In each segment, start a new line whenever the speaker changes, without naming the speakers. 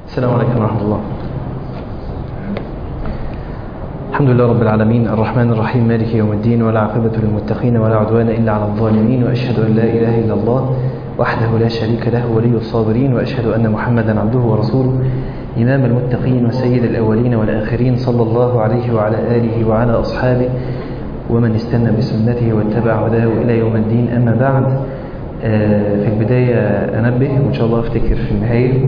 السلام عليكم ورحمة الله الحمد لله رب العالمين الرحمن الرحيم مالك يوم الدين ولا عاقبة للمتقين ولا عدوان إلا على الظالمين وأشهد أن لا إله إلا الله وحده لا شريك له ولي الصابرين وأشهد أن محمدا عبده ورسوله إمام المتقين وسيد الأولين والآخرين صلى الله عليه وعلى آله وعلى أصحابه ومن استنى بسنته واتبع هداه إلى يوم الدين أما بعد في البداية أنبه وإن شاء الله أفتكر في النهاية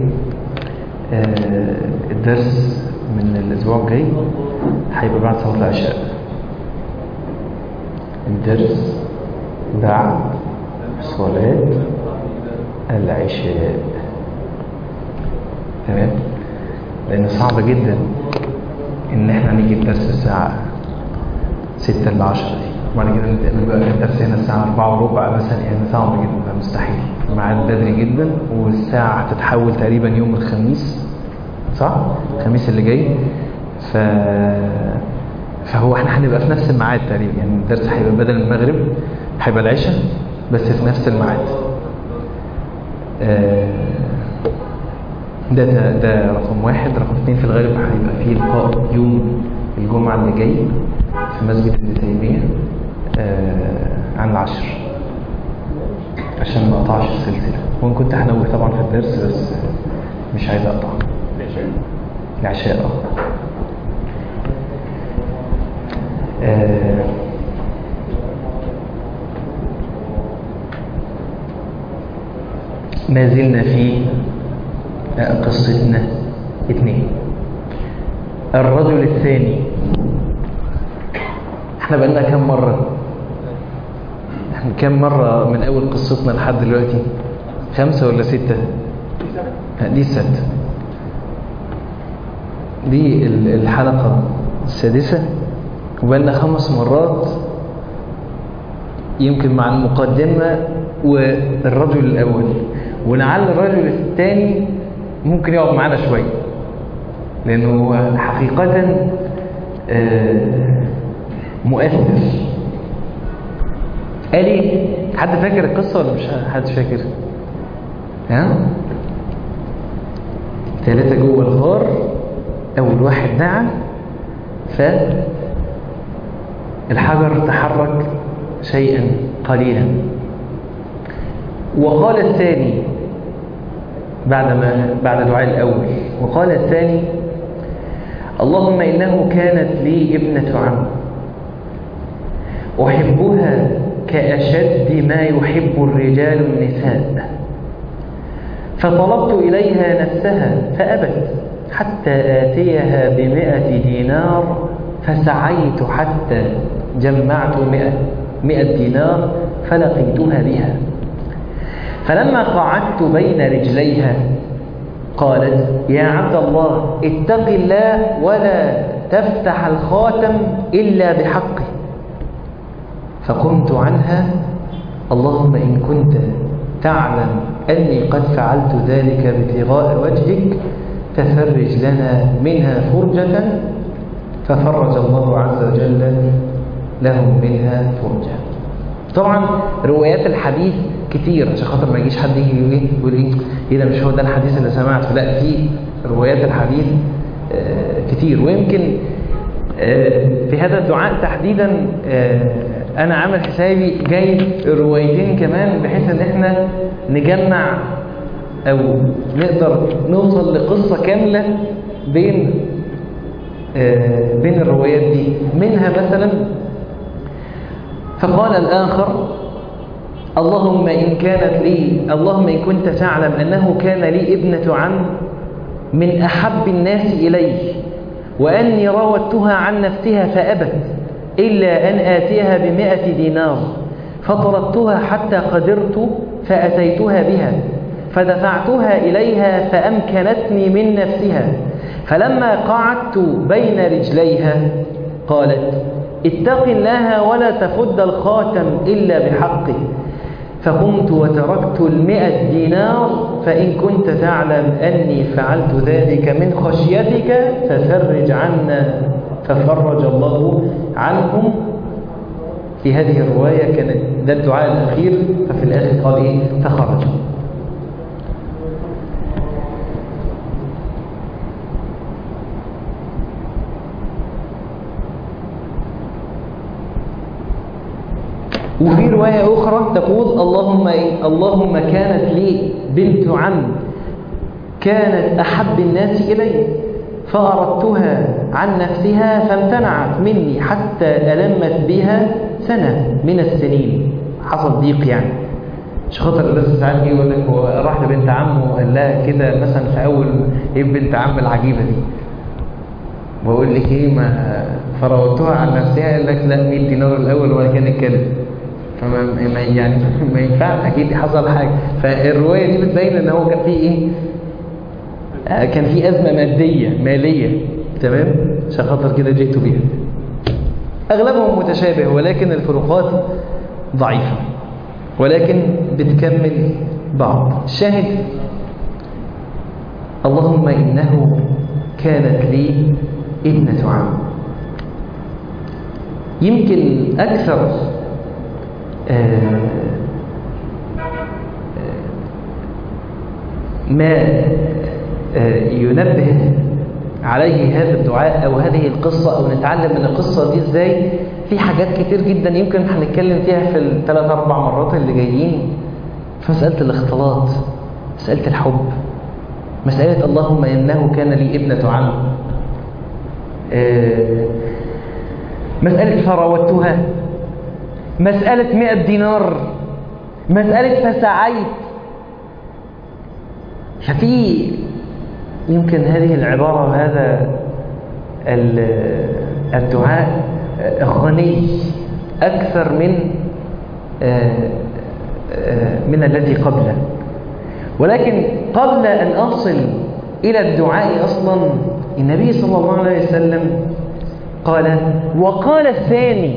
الدرس من الأسبوع الجاي هيبقى بعد صلاة العشاء الدرس بعد صلاة العشاء تمام لأن صعب جدا إن احنا نيجي الدرس الساعة ستة إلا عشرة دي وبعد كده نتقابل بقى في الدرس هنا الساعة أربعة وربع مثلا يعني صعب جدا مستحيل الميعاد بدري جدا والساعة هتتحول تقريبا يوم الخميس صح؟ الخميس اللي جاي ف... فهو احنا هنبقى في نفس الميعاد تقريبا يعني الدرس هيبقى بدل المغرب هيبقى العشاء بس في نفس الميعاد ده ده رقم واحد رقم اثنين في الغالب هيبقى فيه لقاء يوم الجمعة اللي جاي في مسجد ابن تيمية عن العشر عشان ما اقطعش السلسلة وان كنت هنوه طبعا في الدرس بس مش عايز اقطع العشاء اه ما زلنا في قصتنا اثنين الرجل الثاني احنا بقالنا كم مرة احنا كم مرة من اول قصتنا لحد دلوقتي خمسة ولا ستة دي الستة دي الحلقة السادسة وبقالنا خمس مرات يمكن مع المقدمة والرجل الأول ولعل الرجل الثاني ممكن يقعد معانا شوية لأنه حقيقة مؤثر قال ايه حد فاكر القصة ولا مش حد فاكر ها ثلاثة جوه الغار أول واحد دعا فالحجر تحرك شيئا قليلا وقال الثاني بعد ما بعد دعاء الأول وقال الثاني اللهم إنه كانت لي ابنة عم أحبها كأشد ما يحب الرجال النساء فطلبت إليها نفسها فأبت حتى آتيها بمئة دينار فسعيت حتى جمعت مئة, مئة دينار فلقيتها بها فلما قعدت بين رجليها قالت يا عبد الله اتق الله ولا تفتح الخاتم إلا بحقه فقمت عنها اللهم إن كنت تعلم أني قد فعلت ذلك ابتغاء وجهك ففرج لنا منها فرجة ففرج الله عز وجل لهم منها فرجة طبعا روايات الحديث كتير عشان خاطر ما يجيش حد يجي يقول ايه يقول ايه ايه ده مش هو ده الحديث اللي سمعته لا في روايات الحديث آه كتير ويمكن آه في هذا الدعاء تحديدا آه انا عامل حسابي جايب روايتين كمان بحيث ان احنا نجمع او نقدر نوصل لقصة كاملة بين بين الروايات دي منها مثلا فقال الآخر اللهم إن كانت لي اللهم إن كنت تعلم أنه كان لي ابنة عم من أحب الناس إلي وأني راودتها عن نفسها فأبت إلا أن آتيها بمئة دينار فطردتها حتى قدرت فأتيتها بها فدفعتها إليها فأمكنتني من نفسها فلما قعدت بين رجليها قالت اتق الله ولا تفد الخاتم إلا بحقه فقمت وتركت المئة دينار فإن كنت تعلم أني فعلت ذلك من خشيتك ففرج عنا ففرج الله عنهم في هذه الرواية كان ده الدعاء الأخير ففي الآخر قال إيه فخرج وفي رواية أخرى تقول اللهم اللهم كانت لي بنت عم كانت أحب الناس إلي فأردتها عن نفسها فامتنعت مني حتى ألمت بها سنة من السنين حصل ضيق يعني مش خاطر الناس ساعات يقول لك هو راح لبنت عمه وقال لها كده مثلا في أول إيه بنت عم العجيبة دي بقول لك إيه ما فراودتها عن نفسها قال لك لا 100 دينار الأول وبعد كده نتكلم فما ما يعني ما ينفعش اكيد حصل حاجه فالروايه دي بتبين ان هو كان في ايه آه كان في ازمه ماديه ماليه تمام عشان خاطر كده جئت بيها اغلبهم متشابه ولكن الفروقات ضعيفه ولكن بتكمل بعض الشاهد اللهم انه كانت لي ابنه عم يمكن اكثر ما ينبه عليه هذا الدعاء أو هذه القصة أو نتعلم من القصة دي إزاي في حاجات كتير جدا يمكن هنتكلم فيها في الثلاث أربع مرات اللي جايين في مسألة الاختلاط مسألة الحب مسألة اللهم إنه كان لي ابنة عم مسألة فراودتها مسألة مئة دينار مسألة فسعيت ففي يمكن هذه العبارة وهذا الدعاء غني أكثر من من الذي قبله ولكن قبل أن أصل إلى الدعاء أصلا النبي صلى الله عليه وسلم قال وقال الثاني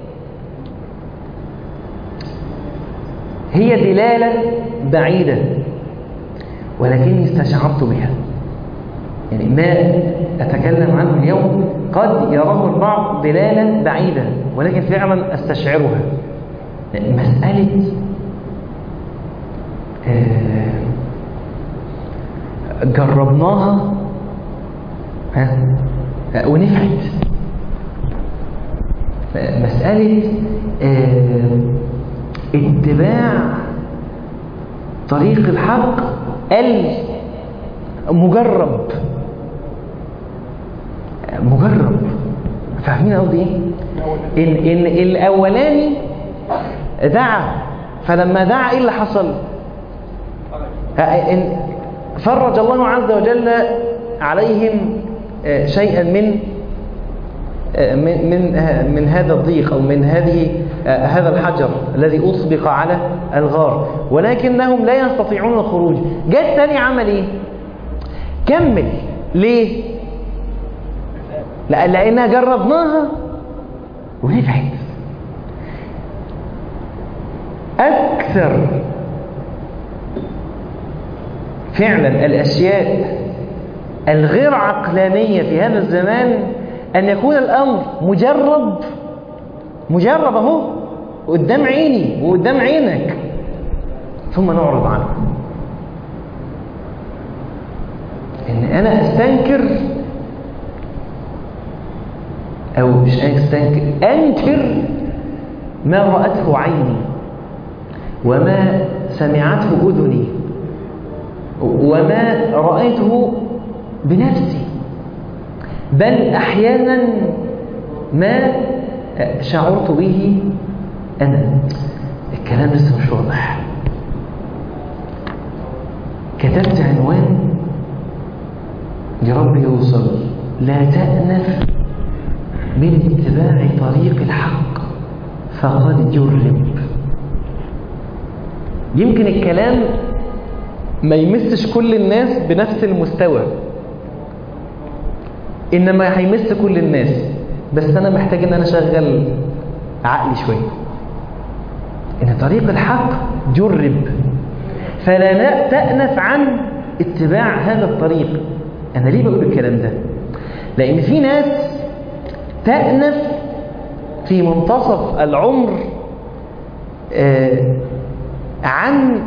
هي دلالة بعيدة ولكني استشعرت بها يعني ما أتكلم عنه اليوم قد يراه البعض دلالة بعيدة ولكن فعلا أستشعرها مسألة جربناها ونفعت مسألة اتباع طريق الحق المجرب مجرب فاهمين قصدي ايه ان ان الاولاني دعا فلما دعا ايه اللي حصل إن فرج الله عز وجل عليهم شيئا من من من من هذا الضيق او من هذه هذا الحجر الذي اطبق على الغار ولكنهم لا يستطيعون الخروج جاء الثاني عمل ايه كمل ليه لا لانها جربناها ونفعت اكثر فعلا الاشياء الغير عقلانيه في هذا الزمان أن يكون الأمر مجرب مجرب أهو قدام عيني وقدام عينك ثم نعرض عنه إن أنا أستنكر أو مش أستنكر أنكر ما رأته عيني وما سمعته أذني وما رأيته بنفسي بل احيانا ما شعرت به انا الكلام لسه مش واضح كتبت عنوان لرب يوصل لا تأنف من اتباع طريق الحق فقد جرب يمكن الكلام ما يمسش كل الناس بنفس المستوى انما هيمس كل الناس بس انا محتاج ان انا اشغل عقلي شويه ان طريق الحق جرب فلا تأنف عن اتباع هذا الطريق انا ليه بقول الكلام ده لان في ناس تأنف في منتصف العمر آه عن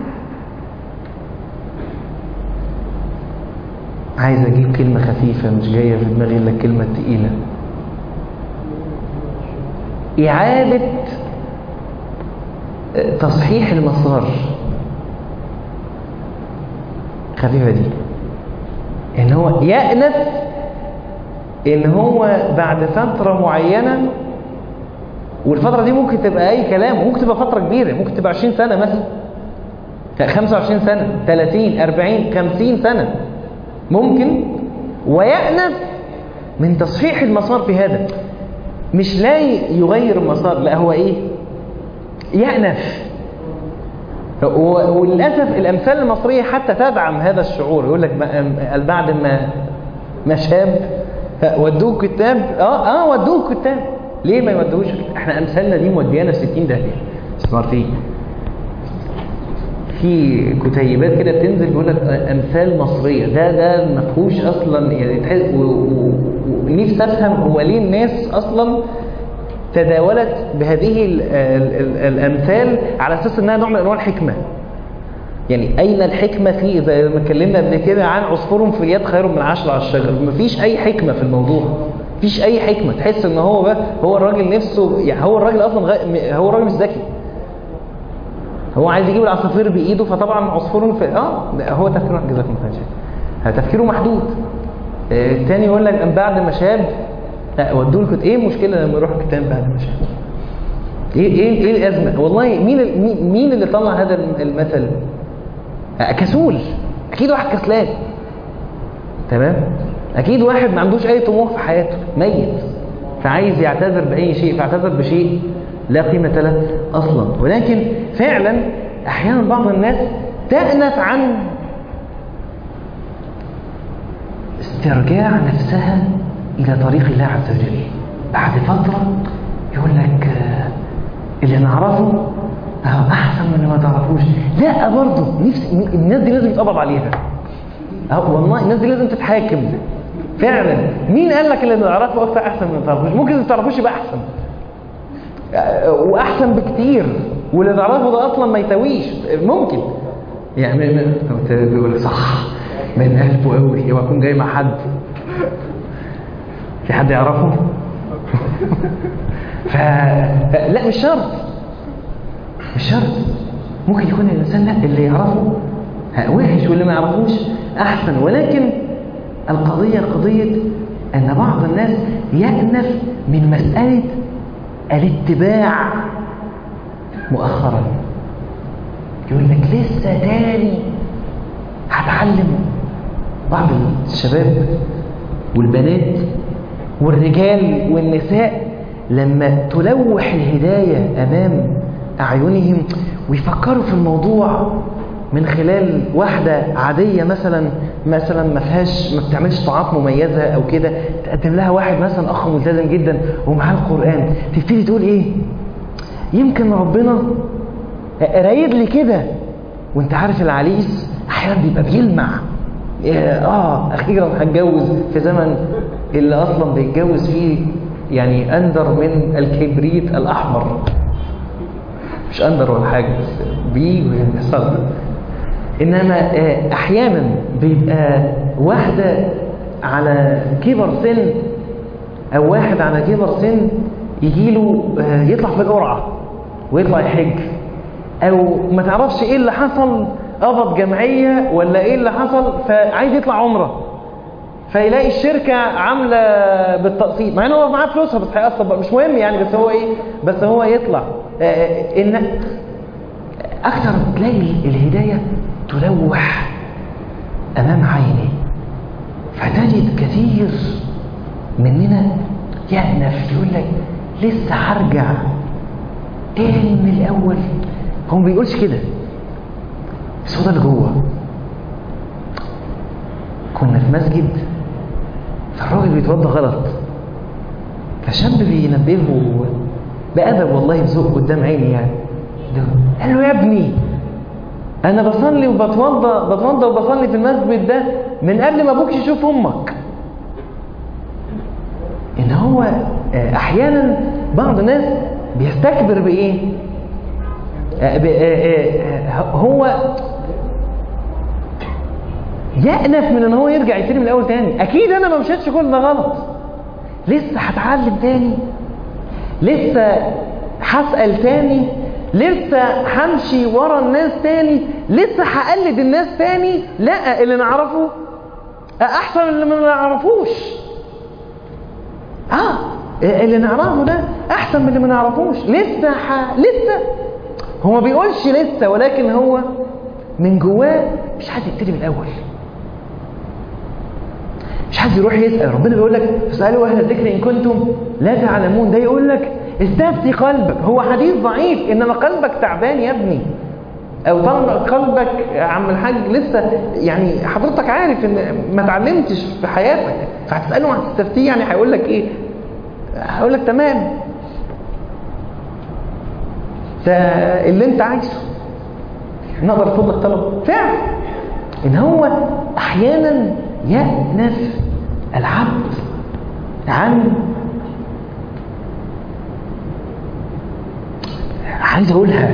عايز اجيب كلمة خفيفة مش جاية في دماغي الا الكلمة التقيلة إعادة تصحيح المسار خفيفة دي ان هو يأنف ان هو بعد فترة معينة والفترة دي ممكن تبقى اي كلام ممكن تبقى فترة كبيرة ممكن تبقى 20 سنة مثلا 25 سنة 30 40 50 سنة ممكن ويأنف من تصحيح المسار في هذا مش لا يغير المسار لا هو ايه يأنف وللأسف الأمثال المصرية حتى تدعم هذا الشعور يقول لك بعد ما ما شاب ودوه كتاب اه اه ودوه كتاب ليه ما يودوش احنا امثالنا دي موديانا في 60 داهيه اسمع فيه في كتيبات كده بتنزل بيقول لك امثال مصريه ده ده ما فيهوش اصلا يعني تحس ونفسي افهم هو ليه الناس اصلا تداولت بهذه ال ال ال الامثال على اساس انها نوع من انواع الحكمه يعني اين الحكمه في زي ما اتكلمنا قبل كده عن عصفور في اليد خير من عشر على الشجر مفيش اي حكمه في الموضوع مفيش اي حكمه تحس ان هو بقى هو الراجل نفسه يعني هو الراجل اصلا غ... هو الراجل مش ذكي هو عايز يجيب العصافير بايده فطبعا عصفور في اه هو تفكيره جزاكم الله خير تفكيره محدود الثاني يقول لك بعد ما شاب لا ودوا لكم ايه المشكله لما يروح الكتاب بعد ما شاب ايه ايه ايه الازمه والله مين مين اللي طلع هذا المثل كسول اكيد واحد كسلان تمام اكيد واحد ما عندوش اي طموح في حياته ميت فعايز يعتذر باي شيء فاعتذر بشيء لا قيمه له اصلا ولكن فعلا احيانا بعض الناس تأنف عن استرجاع نفسها الى طريق الله عز وجل بعد فتره يقول لك اللي نعرفه احسن من اللي ما تعرفوش لا برضه نفس الناس دي لازم يتقبض عليها اه والله الناس دي لازم تتحاكم فعلا مين قال لك اللي نعرفه اكتر احسن من اللي ما تعرفوش ممكن اللي ما تعرفوش يبقى احسن واحسن بكتير واللي تعرفه ده اصلا ما يساويش ممكن يعني بيقول صح من قلبه قوي هو يكون جاي مع حد في حد يعرفه ف لا مش شرط مش شرط ممكن يكون الانسان لا اللي يعرفه وحش واللي ما يعرفوش احسن ولكن القضيه قضيه ان بعض الناس يأنف من مساله الاتباع مؤخرا يقول لك لسه تاني هتعلم بعض الشباب والبنات والرجال والنساء لما تلوح الهداية أمام أعينهم ويفكروا في الموضوع من خلال واحدة عادية مثلا مثلا ما فيهاش ما بتعملش طاعات مميزة أو كده تقدم لها واحد مثلا أخ ملتزم جدا ومعاه القرآن تبتدي تقول إيه يمكن ربنا رايد لي كده وانت عارف العريس احيانا بيبقى بيلمع اه اخيرا هتجوز في زمن اللي اصلا بيتجوز فيه يعني اندر من الكبريت الاحمر مش اندر ولا حاجه بس بيجوا يحصل انما احيانا بيبقى واحده على كبر سن او واحد على كبر سن يجي له يطلع في القرعه ويطلع يحج او ما تعرفش ايه اللي حصل قبض جمعيه ولا ايه اللي حصل فعايز يطلع عمره فيلاقي الشركه عامله بالتقسيط مع ان هو معاه فلوسها بس هيقسط مش مهم يعني بس هو ايه بس هو يطلع آه ان اكثر تلاقي الهدايه تلوح امام عيني فتجد كثير مننا يأنف يقول لك لسه هرجع تاني من الاول هو ما بيقولش كده بس هو ده اللي جوه كنا في مسجد فالراجل بيتوضى غلط فشاب بينبهه بأدب والله بذوق قدام عيني يعني قال له يا ابني انا بصلي وبتوضى بتوضى وبصلي في المسجد ده من قبل ما ابوك يشوف امك ان هو احيانا بعض الناس بيستكبر بايه هو يأنف من ان هو يرجع يبتدي من الاول تاني اكيد انا ما مشيتش كل ده غلط لسه هتعلم تاني لسه هسأل تاني لسه همشي ورا الناس تاني لسه هقلد الناس تاني لا اللي نعرفه احسن من اللي ما نعرفوش اه اللي نعرفه ده احسن من اللي ما نعرفوش لسه ح... لسه هو ما بيقولش لسه ولكن هو من جواه مش عايز يبتدي من الاول مش عايز يروح يسال ربنا بيقول لك فاسالوا اهل الذكر ان كنتم لا تعلمون ده يقول لك استفتي قلبك هو حديث ضعيف انما قلبك تعبان يا ابني او طالما قلبك يا عم الحاج لسه يعني حضرتك عارف ان ما اتعلمتش في حياتك فهتساله هتستفتيه يعني هيقول لك ايه هيقول لك تمام ده اللي انت عايزه نقدر نطلب لك طلب فعلا ان هو احيانا يأنف العبد عن عايز اقولها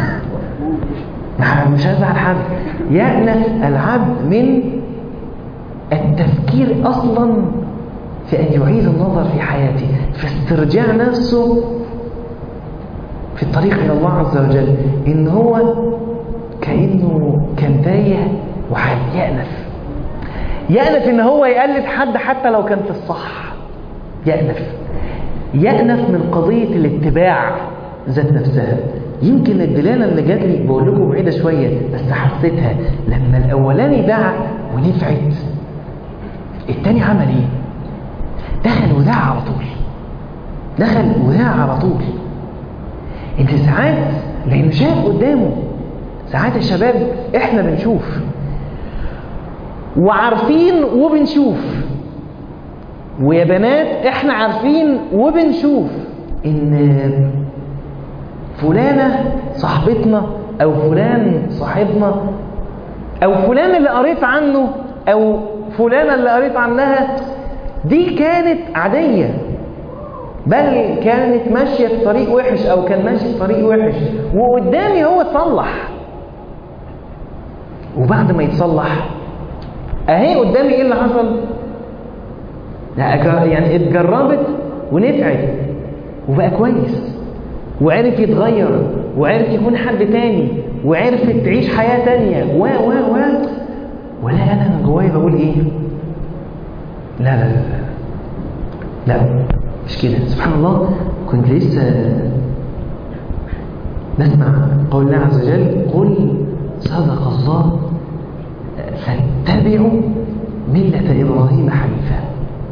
مش عايز على حد يأنف العبد من التفكير اصلا في ان يعيد النظر في حياته في استرجاع نفسه في الطريق الى الله عز وجل ان هو كانه كان تايه وهيأنف يأنف ان هو يقلد حد حتى لو كان في الصح يأنف يأنف من قضية الاتباع ذات نفسها يمكن الدلالة اللي جات لي بقول لكم بعيدة شوية بس حسيتها لما الأولاني دعا ونفعت التاني عمل ايه؟ دخل وداع على طول دخل وداع على طول انت ساعات لانه شاف قدامه ساعات يا شباب احنا بنشوف وعارفين وبنشوف ويا بنات احنا عارفين وبنشوف ان فلانة صاحبتنا او فلان صاحبنا او فلان اللي قريت عنه او فلانة اللي قريت عنها دي كانت عادية بل كانت ماشية في طريق وحش او كان ماشي في طريق وحش وقدامي هو اتصلح وبعد ما يتصلح اهي قدامي ايه اللي حصل يعني اتجربت ونفعت وبقى كويس وعرف يتغير وعرف يكون حد تاني وعرفت تعيش حياة تانية و و و ولا انا من جوايا بقول ايه لا لا لا لا لا مش كده سبحان الله كنت لسه نسمع قول الله عز وجل قل صدق الله فاتبعوا ملة إبراهيم حنيفا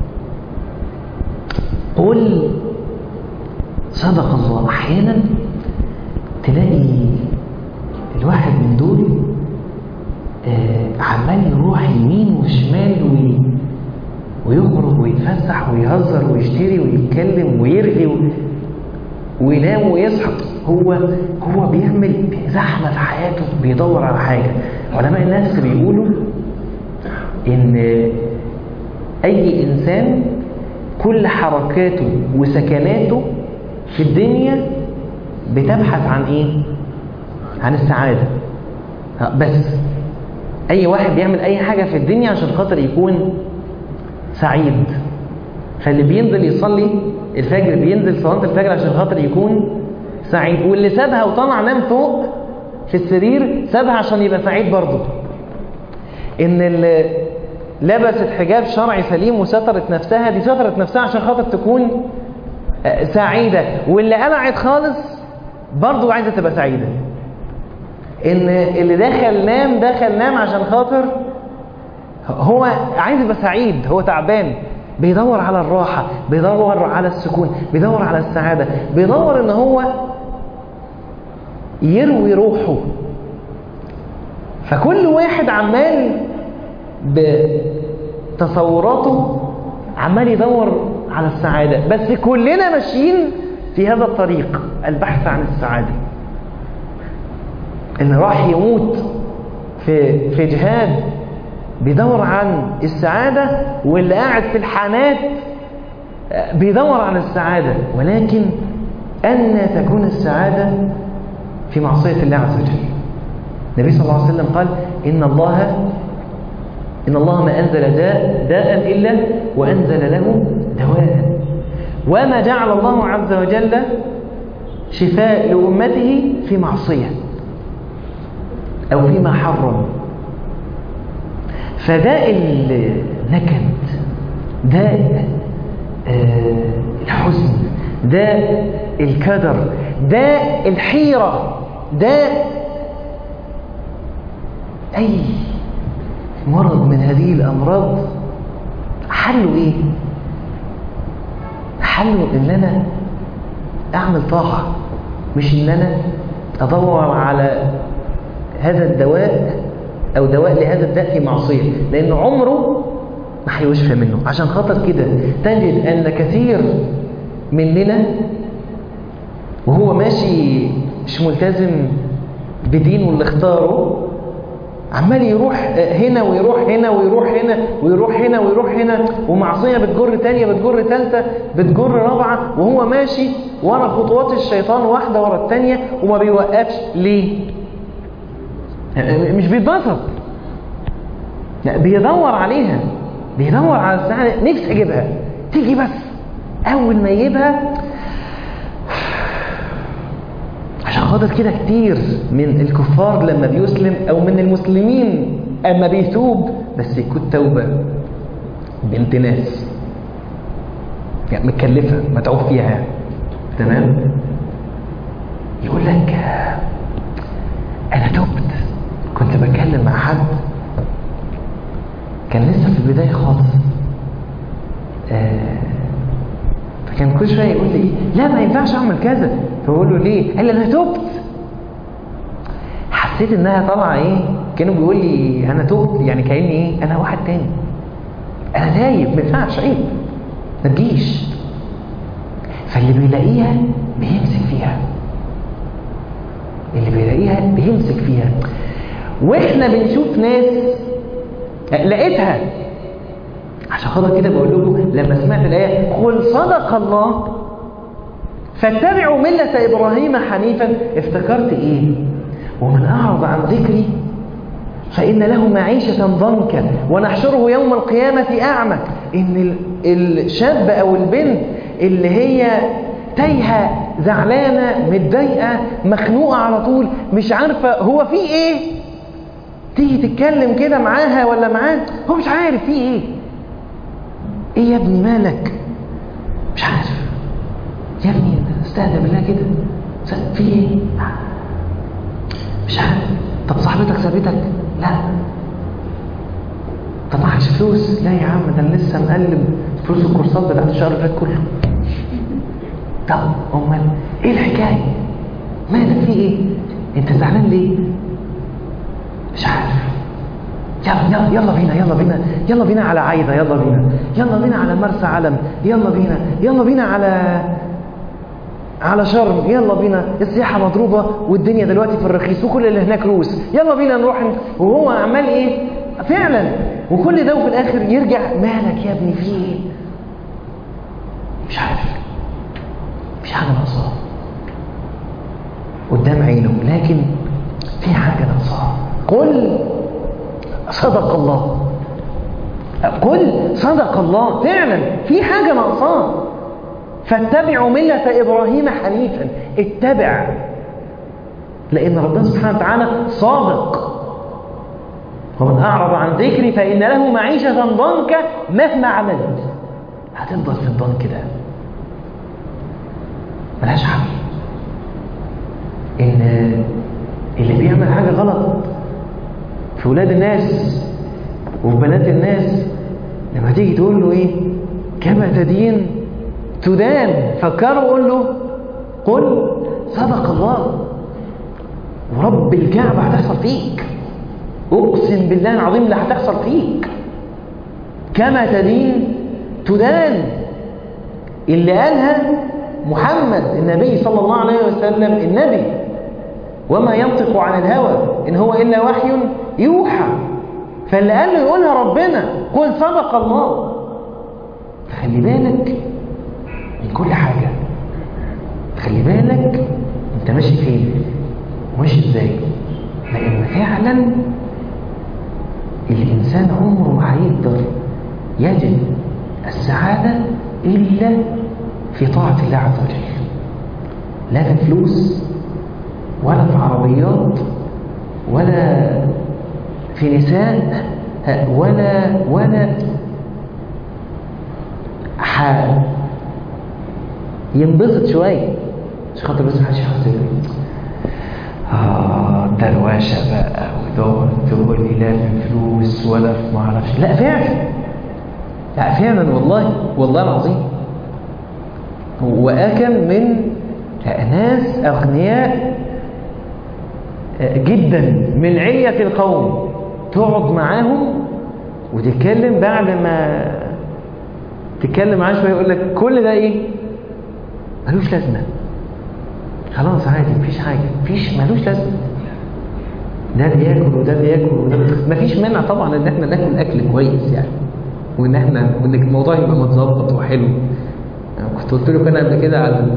قل صدق الله أحيانا تلاقي الواحد من دول آه عمال يروح يمين وشمال وي ويخرج ويتفسح ويهزر ويشتري ويتكلم ويرغي و... وينام ويصحى هو هو بيعمل زحمة في حياته بيدور على حاجة علماء النفس بيقولوا ان اي انسان كل حركاته وسكناته في الدنيا بتبحث عن ايه عن السعادة بس اي واحد بيعمل اي حاجة في الدنيا عشان خاطر يكون سعيد فاللي بينزل يصلي الفجر بينزل صلاة الفجر عشان خاطر يكون سعيد واللي سابها وطلع نام فوق في السرير سابها عشان يبقى سعيد برضه ان اللي لبست حجاب شرعي سليم وسترت نفسها دي سترت نفسها عشان خاطر تكون سعيدة واللي قلعت خالص برضه عايزة تبقى سعيدة ان اللي دخل نام دخل نام عشان خاطر هو عايز يبقى سعيد هو تعبان بيدور على الراحة بيدور على السكون بيدور على السعادة بيدور ان هو يروي روحه فكل واحد عمال بتصوراته عمال يدور على السعادة بس كلنا ماشيين في هذا الطريق البحث عن السعادة اللي راح يموت في في جهاد بيدور عن السعادة واللي قاعد في الحانات بيدور عن السعادة ولكن أن تكون السعادة في معصية الله عز وجل النبي صلى الله عليه وسلم قال إن الله إن الله ما أنزل داء داء إلا وأنزل له دواء وما جعل الله عز وجل شفاء لأمته في معصية أو فيما حرم فداء النكد داء الحزن داء الكدر داء الحيرة داء أي مرض من هذه الأمراض حله إيه؟ حله إن أنا أعمل طاعة مش إن أنا أدور على هذا الدواء أو دواء لهذا الداء في معصية لأن عمره ما هيشفى منه عشان خاطر كده تجد أن كثير مننا وهو ماشي مش ملتزم بدينه اللي اختاره عمال يروح هنا ويروح هنا ويروح هنا ويروح هنا ويروح هنا ومعصية بتجر تانية بتجر تالتة بتجر رابعة وهو ماشي ورا خطوات الشيطان واحدة ورا التانية وما بيوقفش ليه؟ مش بيتبسط لا بيدور عليها بيدور على السعادة نفسي اجيبها تيجي بس اول ما يجيبها عشان خاطر كده كتير من الكفار لما بيسلم او من المسلمين اما بيتوب بس يكون توبه بنت ناس يعني متكلفه متعوب فيها يعني تمام يقول لك انا تبت كنت بتكلم مع حد كان لسه في البدايه خالص آه فكان كل شويه يقول لي ايه لا ما ينفعش اعمل كذا فبقول له ليه قال لي انا تبت حسيت انها طالعه ايه كانوا بيقول لي انا تبت يعني كاني ايه انا واحد تاني انا تايب ما ينفعش عيب ما تجيش فاللي بيلاقيها بيمسك فيها اللي بيلاقيها بيمسك فيها واحنا بنشوف ناس لقيتها عشان خاطر كده بقول لكم لما سمعت الآية قل صدق الله فاتبعوا ملة إبراهيم حنيفا افتكرت إيه ومن أعرض عن ذكري فإن له معيشة ضنكا ونحشره يوم القيامة أعمى إن الشاب أو البنت اللي هي تايهة زعلانة متضايقة مخنوقة على طول مش عارفة هو في إيه تيجي تتكلم كده معاها ولا معاه هو مش عارف في إيه ايه يا ابني مالك مش عارف يا ابني استهدى بالله كده في ايه مش عارف طب صاحبتك سابتك لا طب معكش فلوس لا يا عم ده انا لسه مقلب فلوس الكورسات بتاعت الشهر اللي فات كله طب امال ايه الحكايه مالك في ايه انت زعلان ليه مش عارف يلا يلا بينا يلا بينا يلا بينا على عايده يلا بينا يلا بينا على مرسى علم يلا بينا يلا بينا على على شرم يلا بينا السياحه مضروبه والدنيا دلوقتي في الرخيص وكل اللي هناك روس يلا بينا نروح وهو عمال ايه فعلا وكل ده وفي الاخر يرجع مالك يا ابني في ايه مش عارف مش حاجه ناقصاه قدام عينه لكن في حاجه ناقصاه قل صدق الله قل صدق الله فعلا في حاجة ناقصاه فاتبعوا ملة إبراهيم حنيفا اتبع لأن ربنا سبحانه وتعالى صادق ومن أعرض عن ذكري فإن له معيشة ضنكا مهما عملت هتفضل في الضنك ده ملهاش حل إن اللي بيعمل حاجة غلط في ولاد الناس وفي بنات الناس لما تيجي تقول له ايه كما تدين تدان فكروا قول له قل صدق الله ورب الكعبة هتحصل فيك اقسم بالله العظيم اللي هتحصل فيك كما تدين تدان اللي قالها محمد النبي صلى الله عليه وسلم النبي وما ينطق عن الهوى إن هو إلا وحي يوحى فاللي قال له يقولها ربنا قل صدق الله خلي بالك من كل حاجة خلي بالك انت ماشي فين وماشي ازاي لان فعلا الانسان عمره ما هيقدر يجد السعادة الا في طاعة الله عز وجل لا في فلوس ولا في عربيات ولا في نساء ولا ولا ح ينبسط شويه مش خاطر بس محدش يحس اه دروشه بقى وتقعد تقول لي لا في فلوس ولا في معرفش لا فعلا لا فعلا والله والله العظيم وأكم من ناس أغنياء جدا من علية القوم تقعد معاهم وتتكلم بعد ما تتكلم معاه شويه يقول لك كل ده ايه؟ ملوش لازمه خلاص عادي مفيش حاجه مفيش ملوش لازمه ده بياكل وده بياكل وده مفيش مانع طبعا ان احنا ناكل اكل كويس يعني وان احنا وان الموضوع يبقى متظبط وحلو كنت قلت له كان قبل كده على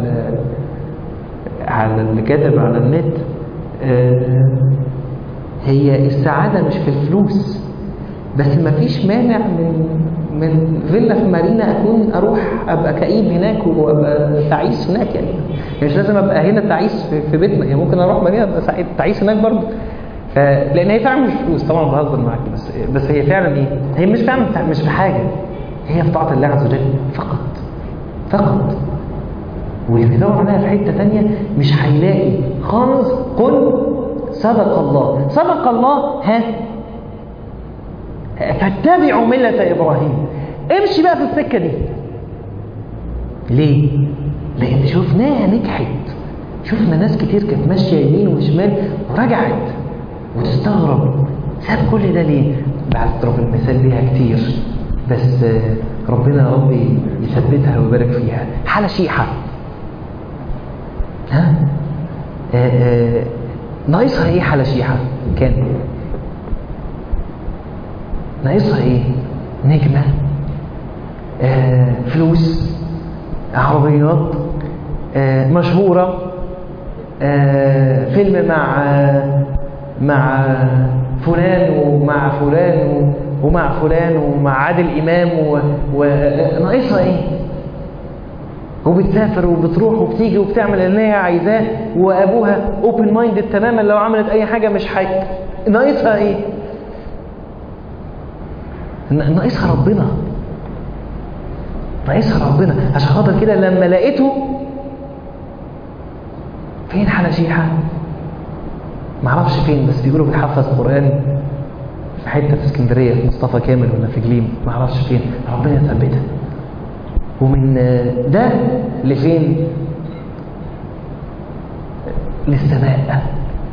على اللي كاتب على النت آه هي السعادة مش في الفلوس بس مفيش مانع من من فيلا في مارينا اكون اروح ابقى كئيب هناك وابقى تعيس هناك يعني مش لازم ابقى هنا تعيس في, في بيتنا يعني ممكن اروح مارينا ابقى سعيد تعيس هناك برضه آه لان هي فعلا مش فلوس طبعا بهزر معاك بس بس هي فعلا ايه؟ هي مش فعلا مش في حاجه هي في طاعه الله عز وجل فقط فقط واللي بيدور عليها في حته ثانيه مش هيلاقي خالص قل صدق الله صدق الله ها فاتبعوا ملة إبراهيم امشي بقى في السكة دي ليه؟ لأن شفناها نجحت شفنا ناس كتير كانت ماشية يمين وشمال ورجعت وتستغرب ساب كل ده ليه؟ بعد ضرب المثال بيها كتير بس ربنا يا رب يثبتها ويبارك فيها حالة شيحة ها؟ آآ آآ ناقصها ايه حالة شيحة؟ كان ناقصها ايه نجمة آه فلوس عربيات آه مشهورة آه فيلم مع آه مع فلان ومع فلان ومع فلان ومع عادل إمام وناقصها ايه وبتسافر وبتروح وبتيجي وبتعمل اللي هي عايزاه وابوها اوبن مايندد تماما لو عملت اي حاجه مش حي ناقصها ايه ناقصها ربنا ناقصها ربنا عشان خاطر كده لما لقيته فين حنشيحة معرفش فين بس بيقولوا بيحفظ قرآن في حتة في اسكندرية في مصطفى كامل ولا في جليم معرفش فين ربنا يثبتها ومن ده لفين للسماء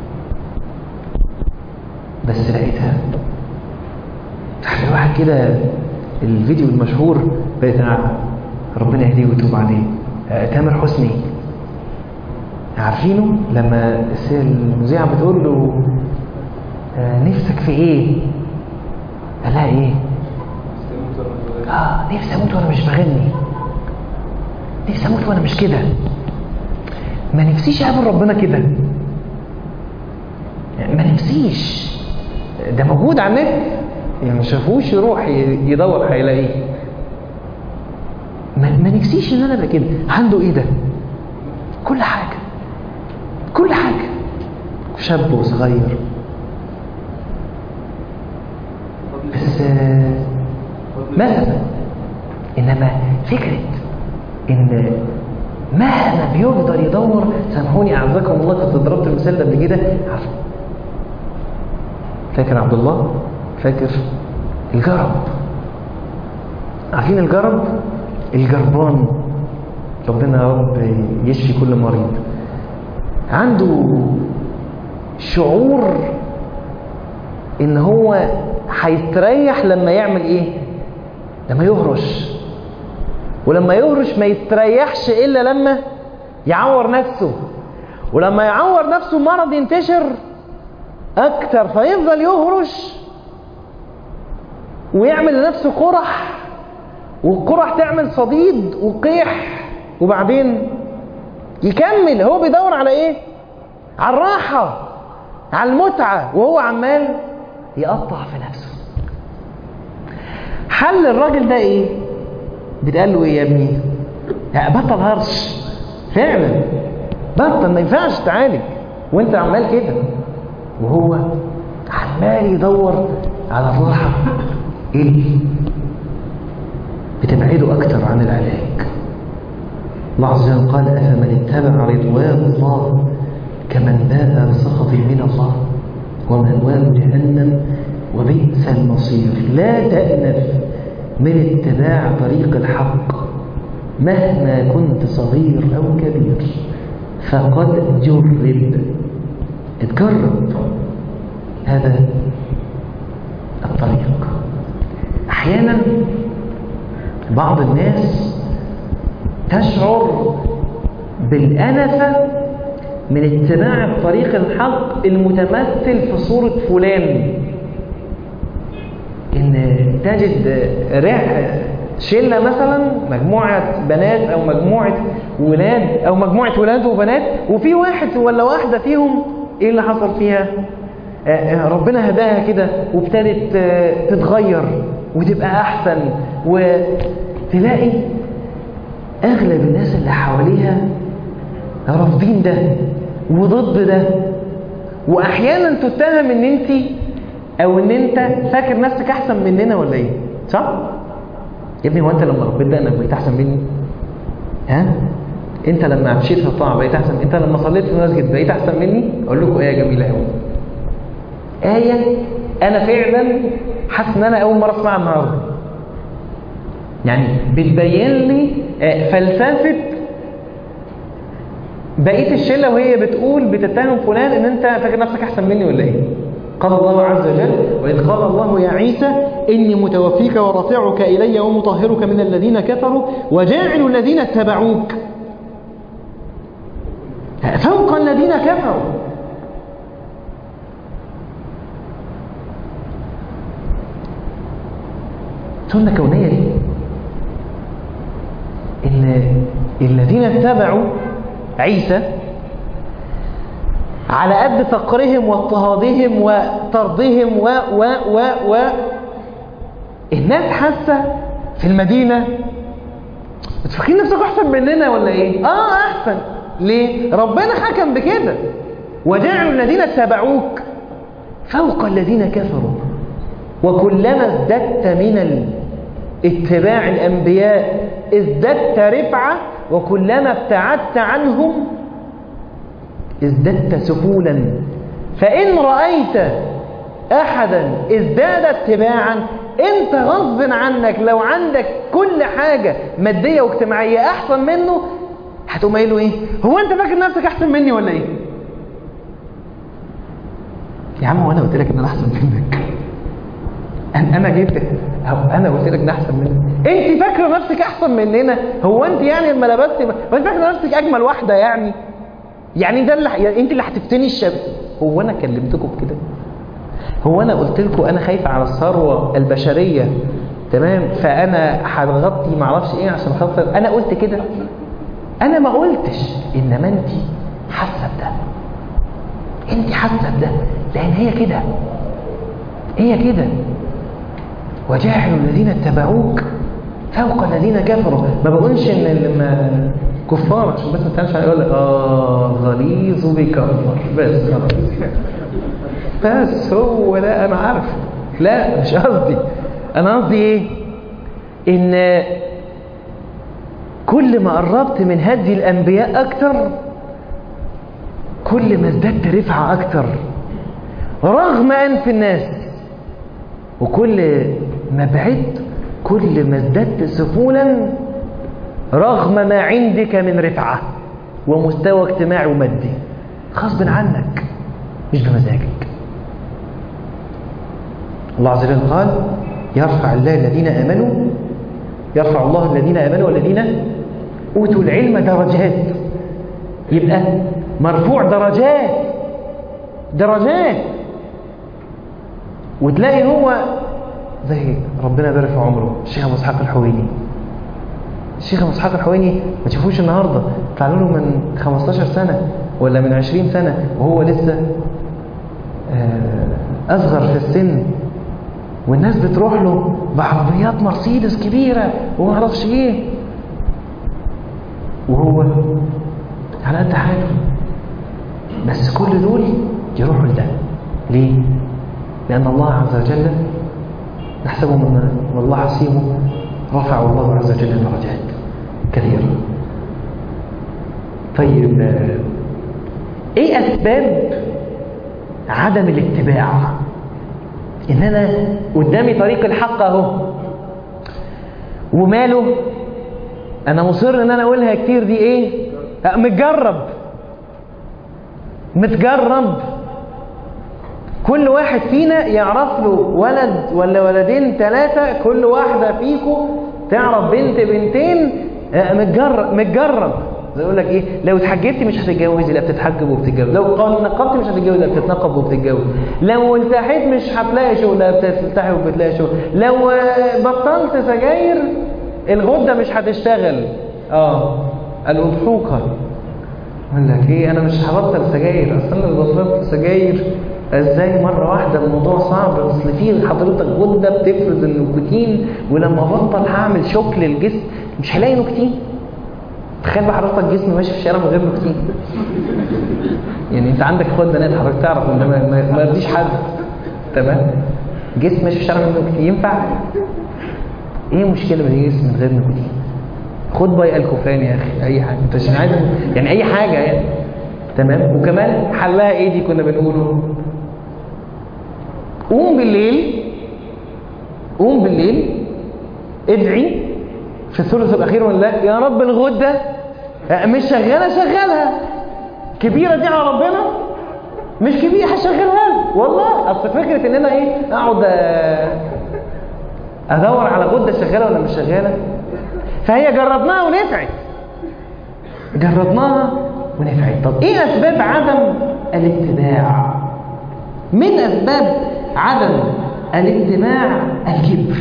بس لقيتها تحت الواحد كده الفيديو المشهور بتاع ربنا يهديه ويتوب عليه تامر حسني عارفينه لما المذيعة بتقول له نفسك في ايه قال لها ايه اه نفسي اموت وانا مش بغني نفسي اموت وانا مش كده ما نفسيش اقابل ربنا كده ما نفسيش ده موجود على النت يعني ما شافوش يروح يدور هيلاقيه ما, ما نفسيش ان انا ابقى كده عنده ايه ده كل حاجه كل حاجه شاب وصغير بس مثلا انما فكره ان مهما بيفضل يدور سامحوني اعزكم الله كنت ضربت المثال ده قبل كده فاكر عبد الله فاكر الجرب عارفين الجرب الجربان ربنا يا رب يشفي كل مريض عنده شعور ان هو هيستريح لما يعمل ايه لما يهرش ولما يهرش ما يستريحش الا لما يعور نفسه ولما يعور نفسه مرض ينتشر اكتر فيفضل يهرش ويعمل لنفسه قرح والقرح تعمل صديد وقيح وبعدين يكمل هو بيدور على ايه على الراحة على المتعة وهو عمال يقطع في نفسه حل الراجل ده ايه بيتقال له ايه يا ابني يعني بطل هرش فعلا بطل ما ينفعش تعالج وانت عمال كده وهو عمال يدور على الراحة اللي بتبعده أكتر عن العلاج الله عز وجل قال أفمن اتبع رضوان الله كمن باء بسخط من الله ومأواه جهنم وبئس المصير لا تأنف من اتباع طريق الحق مهما كنت صغير أو كبير فقد جرب اتجرب هذا الطريق أحيانا بعض الناس تشعر بالأنفة من اتباع الطريق الحق المتمثل في صورة فلان إن تجد رح شلة مثلا مجموعة بنات أو مجموعة ولاد أو مجموعة ولاد وبنات وفي واحد ولا واحدة فيهم إيه اللي حصل فيها؟ ربنا هداها كده وابتدت تتغير وتبقى أحسن وتلاقي أغلب الناس اللي حواليها رافضين ده وضد ده وأحيانا تتهم إن أنت أو إن أنت فاكر نفسك أحسن مننا ولا إيه؟ صح؟ يا ابني هو أنت لما ربيت دقنك بقيت أحسن مني؟ ها؟ أنت لما مشيت في الطاعة بقيت أحسن أنت لما صليت في المسجد بقيت أحسن مني؟ أقول لكم آية جميلة قوي آية أنا فعلا حاسس إن أنا أول مرة أسمعها النهاردة يعني بتبين لي فلسفة بقية الشلة وهي بتقول بتتهم فلان ان انت فاكر نفسك احسن مني ولا ايه قال الله عز وجل وإذ قال الله يا عيسى إني متوفيك ورافعك إلي ومطهرك من الذين كفروا وجاعل الذين اتبعوك فوق الذين كفروا سنة كونية دي إن الذين اتبعوا عيسى على قد فقرهم واضطهادهم وطردهم و و و و الناس حاسه في المدينه بتفكرين نفسكم احسن مننا ولا ايه؟ اه احسن ليه؟ ربنا حكم بكده وجعلوا الذين اتبعوك فوق الذين كفروا وكلما ازددت من اتباع الانبياء ازددت رفعه وكلما ابتعدت عنهم ازددت سهولا فإن رأيت أحدا ازداد اتباعا انت غصب عنك لو عندك كل حاجة مادية واجتماعية أحسن منه هتقوم قايل له ايه هو انت فاكر نفسك احسن مني ولا ايه يا عم وانا قلت لك ان انا احسن منك انا جيت انا قلت لك ان احسن منك انت فاكره نفسك احسن مننا هو انت يعني لما لبست ما انت فاكره نفسك اجمل واحده يعني يعني ده اللي يعني انت اللي هتفتني الشاب هو انا كلمتكم بكده هو انا قلت لكم انا خايف على الثروه البشريه تمام فانا هتغطي ما اعرفش ايه عشان خاطر انا قلت كده انا ما قلتش انما انت حاسه بده انت حاسه بده لان هي كده هي كده وجاعلوا الذين اتبعوك فوق الذين كفروا ما بقولش ان لما كفار عشان بس ما تعرفش يقول لك اه غليظ بيكفر بس خلاص بس هو ده انا عارف لا مش قصدي انا قصدي ايه ان كل ما قربت من هدي الانبياء اكتر كل ما ازددت رفعه اكتر رغم انف الناس وكل ما بعدت كل ما ازددت سهولا رغم ما عندك من رفعة ومستوى اجتماعي ومادي غصب عنك مش بمزاجك الله عز وجل قال يرفع الله الذين آمنوا يرفع الله الذين آمنوا والذين أوتوا العلم درجات يبقى مرفوع درجات درجات وتلاقي هو زي ربنا يبارك في عمره الشيخ ابو اسحاق الحويني الشيخ ابو اسحاق الحويني ما تشوفوش النهارده طلع له من 15 سنه ولا من 20 سنه وهو لسه اصغر في السن والناس بتروح له بعربيات مرسيدس كبيره وما اعرفش ايه وهو على قد حاله كل دول يروحوا لده ليه؟ لأن الله عز وجل نحسبه من والله حسيبه رفع الله عز وجل درجات كثيرة طيب ايه اسباب عدم الاتباع ان انا قدامي طريق الحق اهو وماله انا مصر ان انا اقولها كتير دي ايه متجرب متجرب كل واحد فينا يعرف له ولد ولا ولدين ثلاثة كل واحدة فيكم تعرف بنت بنتين متجرب متجرب زي يقول لك ايه لو اتحجبتي مش هتتجوزي لا بتتحجب وبتتجوز لو نقبتي مش هتتجوزي لا بتتنقب وبتتجوز لو التحيت مش هتلاقي شغل لا بتلتحي وبتلاقي شغل لو بطلت سجاير الغده مش هتشتغل اه الاضحوكه يقول لك ايه انا مش هبطل سجاير اصل انا بطلت سجاير ازاي مره واحده الموضوع صعب اصل في حضرتك غده بتفرز النيكوتين ولما ابطل هعمل شوك للجسم مش هلاقي نيكوتين تخيل بقى حضرتك جسم ماشي في الشارع من غير نيكوتين يعني انت عندك خد بنات حضرتك تعرف ان ما, ما يرضيش حد تمام جسم ماشي في الشارع من غير نيكوتين ينفع ايه المشكله من جسم من غير نيكوتين خد باي الكوفان يا اخي اي حاجه انت مش عايز يعني اي حاجه يعني تمام وكمان حلها ايه دي كنا بنقوله قوم بالليل قوم بالليل ادعي في الثلث الاخير من الله يا رب الغده مش شغاله شغلها كبيره دي على ربنا مش كبيره هشغلها له والله اصل فكره ان انا ايه اقعد ادور على غده شغاله ولا مش شغاله فهي جربناها ونفعت جربناها ونفعت طب ايه اسباب عدم الاتباع من اسباب عدم الاتباع الكبر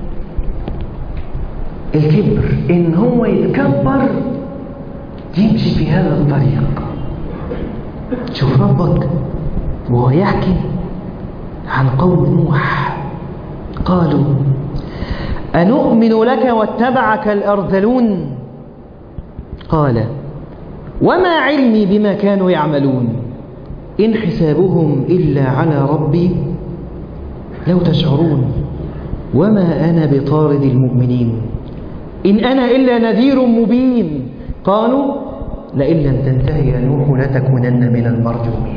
الكبر ان هو يتكبر يمشي في هذا الطريق شوف ربك وهو يحكي عن قوم نوح قالوا أنؤمن لك واتبعك الأرذلون قال وما علمي بما كانوا يعملون إن حسابهم إلا على ربي لو تشعرون وما أنا بطارد المؤمنين إن أنا إلا نذير مبين قالوا لئن لم تنتهي يا نوح لتكونن من المرجومين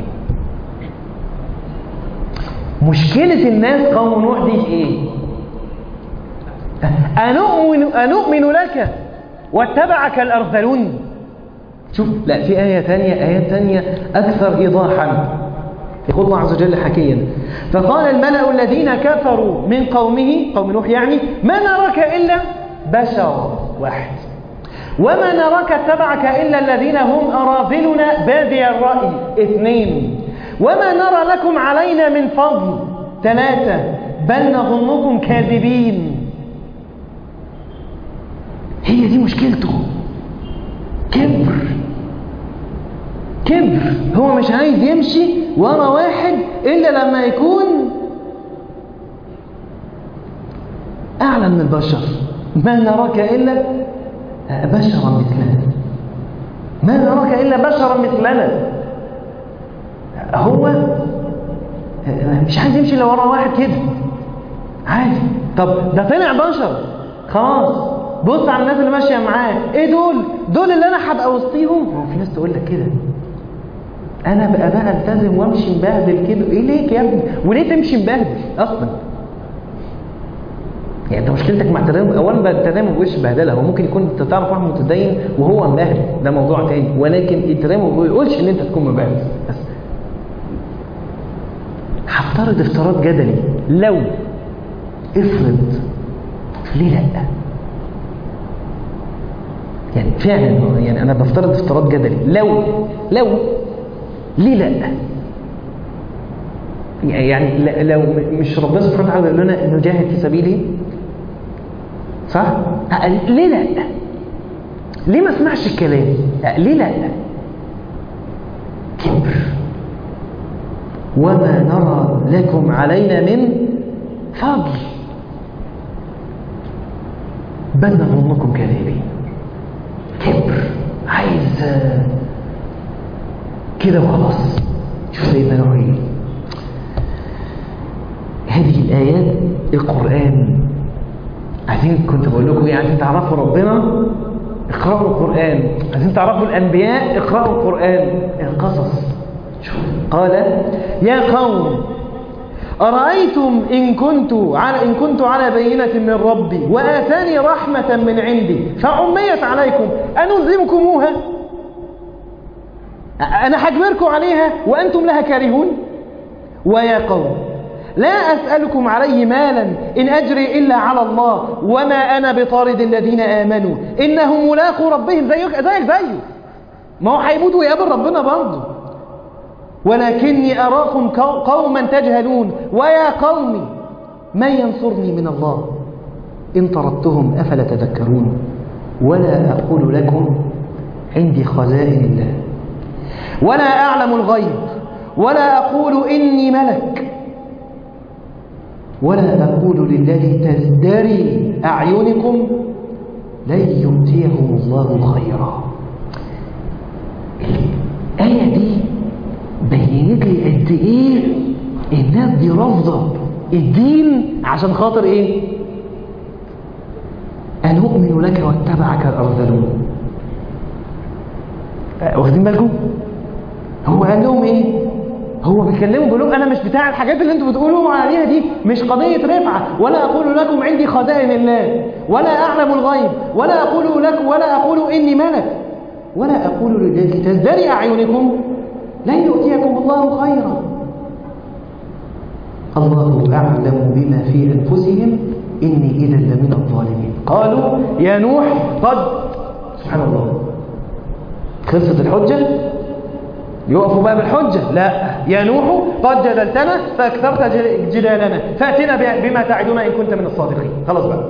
مشكلة الناس قوم نوح دي إيه؟ أنؤمن, أنؤمن لك واتبعك الأرذلون شوف لا في آية ثانية آيات ثانية أكثر إيضاحا يقول الله عز وجل حكيا فقال الملأ الذين كفروا من قومه قوم نوح يعني ما نراك إلا بشر واحد وما نراك اتبعك إلا الذين هم أراذلنا بادي الرأي اثنين وما نرى لكم علينا من فضل ثلاثة بل نظنكم كاذبين هي دي مشكلته كبر كبر هو مش عايز يمشي ورا واحد إلا لما يكون أعلى من البشر ما نراك إلا بشرا مثلنا ما نراك إلا بشرا مثلنا هو مش عايز يمشي الا ورا واحد كده عادي طب ده طلع بشر خلاص بص على الناس اللي ماشيه معاه ايه دول دول اللي انا هبقى وسطيهم هو في ناس تقول لك كده انا بقى بقى التزم وامشي مبهدل كده ايه ليك يا ابني وليه تمشي مبهدل اصلا يعني انت مشكلتك مع التدين اولا بقى التدين ما بيقولش بهدله هو ممكن يكون انت تعرف واحد متدين وهو مبهدل ده موضوع تاني ولكن التدين ما بيقولش ان انت تكون مبهدل بس هفترض افتراض جدلي لو افرض ليه لا يعني فعلا يعني انا بفترض افتراض جدلي لو لو ليه لا يعني لو مش ربنا سبحانه وتعالى يقول لنا نجاهد في سبيله صح ليه لا ليه ما اسمعش الكلام ليه لا كبر وما نرى لكم علينا من فضل بل نظنكم كاذبين كبر عايز كده وخلاص شوف سيدنا نوح ايه هذه الآيات القرآن عايزين كنت بقول لكم ايه عايزين تعرفوا ربنا اقرأوا القرآن عايزين تعرفوا الأنبياء اقرأوا القرآن القصص شوف قال يا قوم أرأيتم إن كنت على إن كنت على بينة من ربي وآتاني رحمة من عندي فعميت عليكم أنلزمكموها أنا حجبركم عليها وأنتم لها كارهون ويا قوم لا أسألكم عليه مالا إن أجري إلا على الله وما أنا بطارد الذين آمنوا إنهم ملاقوا ربهم زيك زيك زيه ما هو هيموت ويقابل ربنا برضه ولكني أراكم قوما تجهلون ويا قوم من ينصرني من الله إن طردتهم أفلا تذكرون ولا أقول لكم عندي خزائن الله ولا أعلم الغيب ولا أقول إني ملك ولا أقول للذي تزدري أعينكم لن يؤتيهم الله خيرا الآية دي بينت لي قد إيه الناس دي رافضة الدين عشان خاطر إيه؟ أنؤمن لك واتبعك الأرذلون واخدين بالكم؟ هو قال لهم إيه؟ هو بيكلموا بيقول لهم انا مش بتاع الحاجات اللي انتوا بتقولوا عليها دي مش قضيه رفعه ولا اقول لكم عندي خزائن الله ولا اعلم الغيب ولا اقول لكم ولا اقول اني ملك ولا اقول للذي تزدري اعينكم لن يؤتيكم الله خيرا الله اعلم بما في انفسهم اني اذا لمن الظالمين قالوا يا نوح قد سبحان الله خلصت الحجه يقفوا بقى بالحجة لا يا نوح قد جدلتنا فاكثرت جدالنا فأتنا بما تعدنا إن كنت من الصادقين خلاص بقى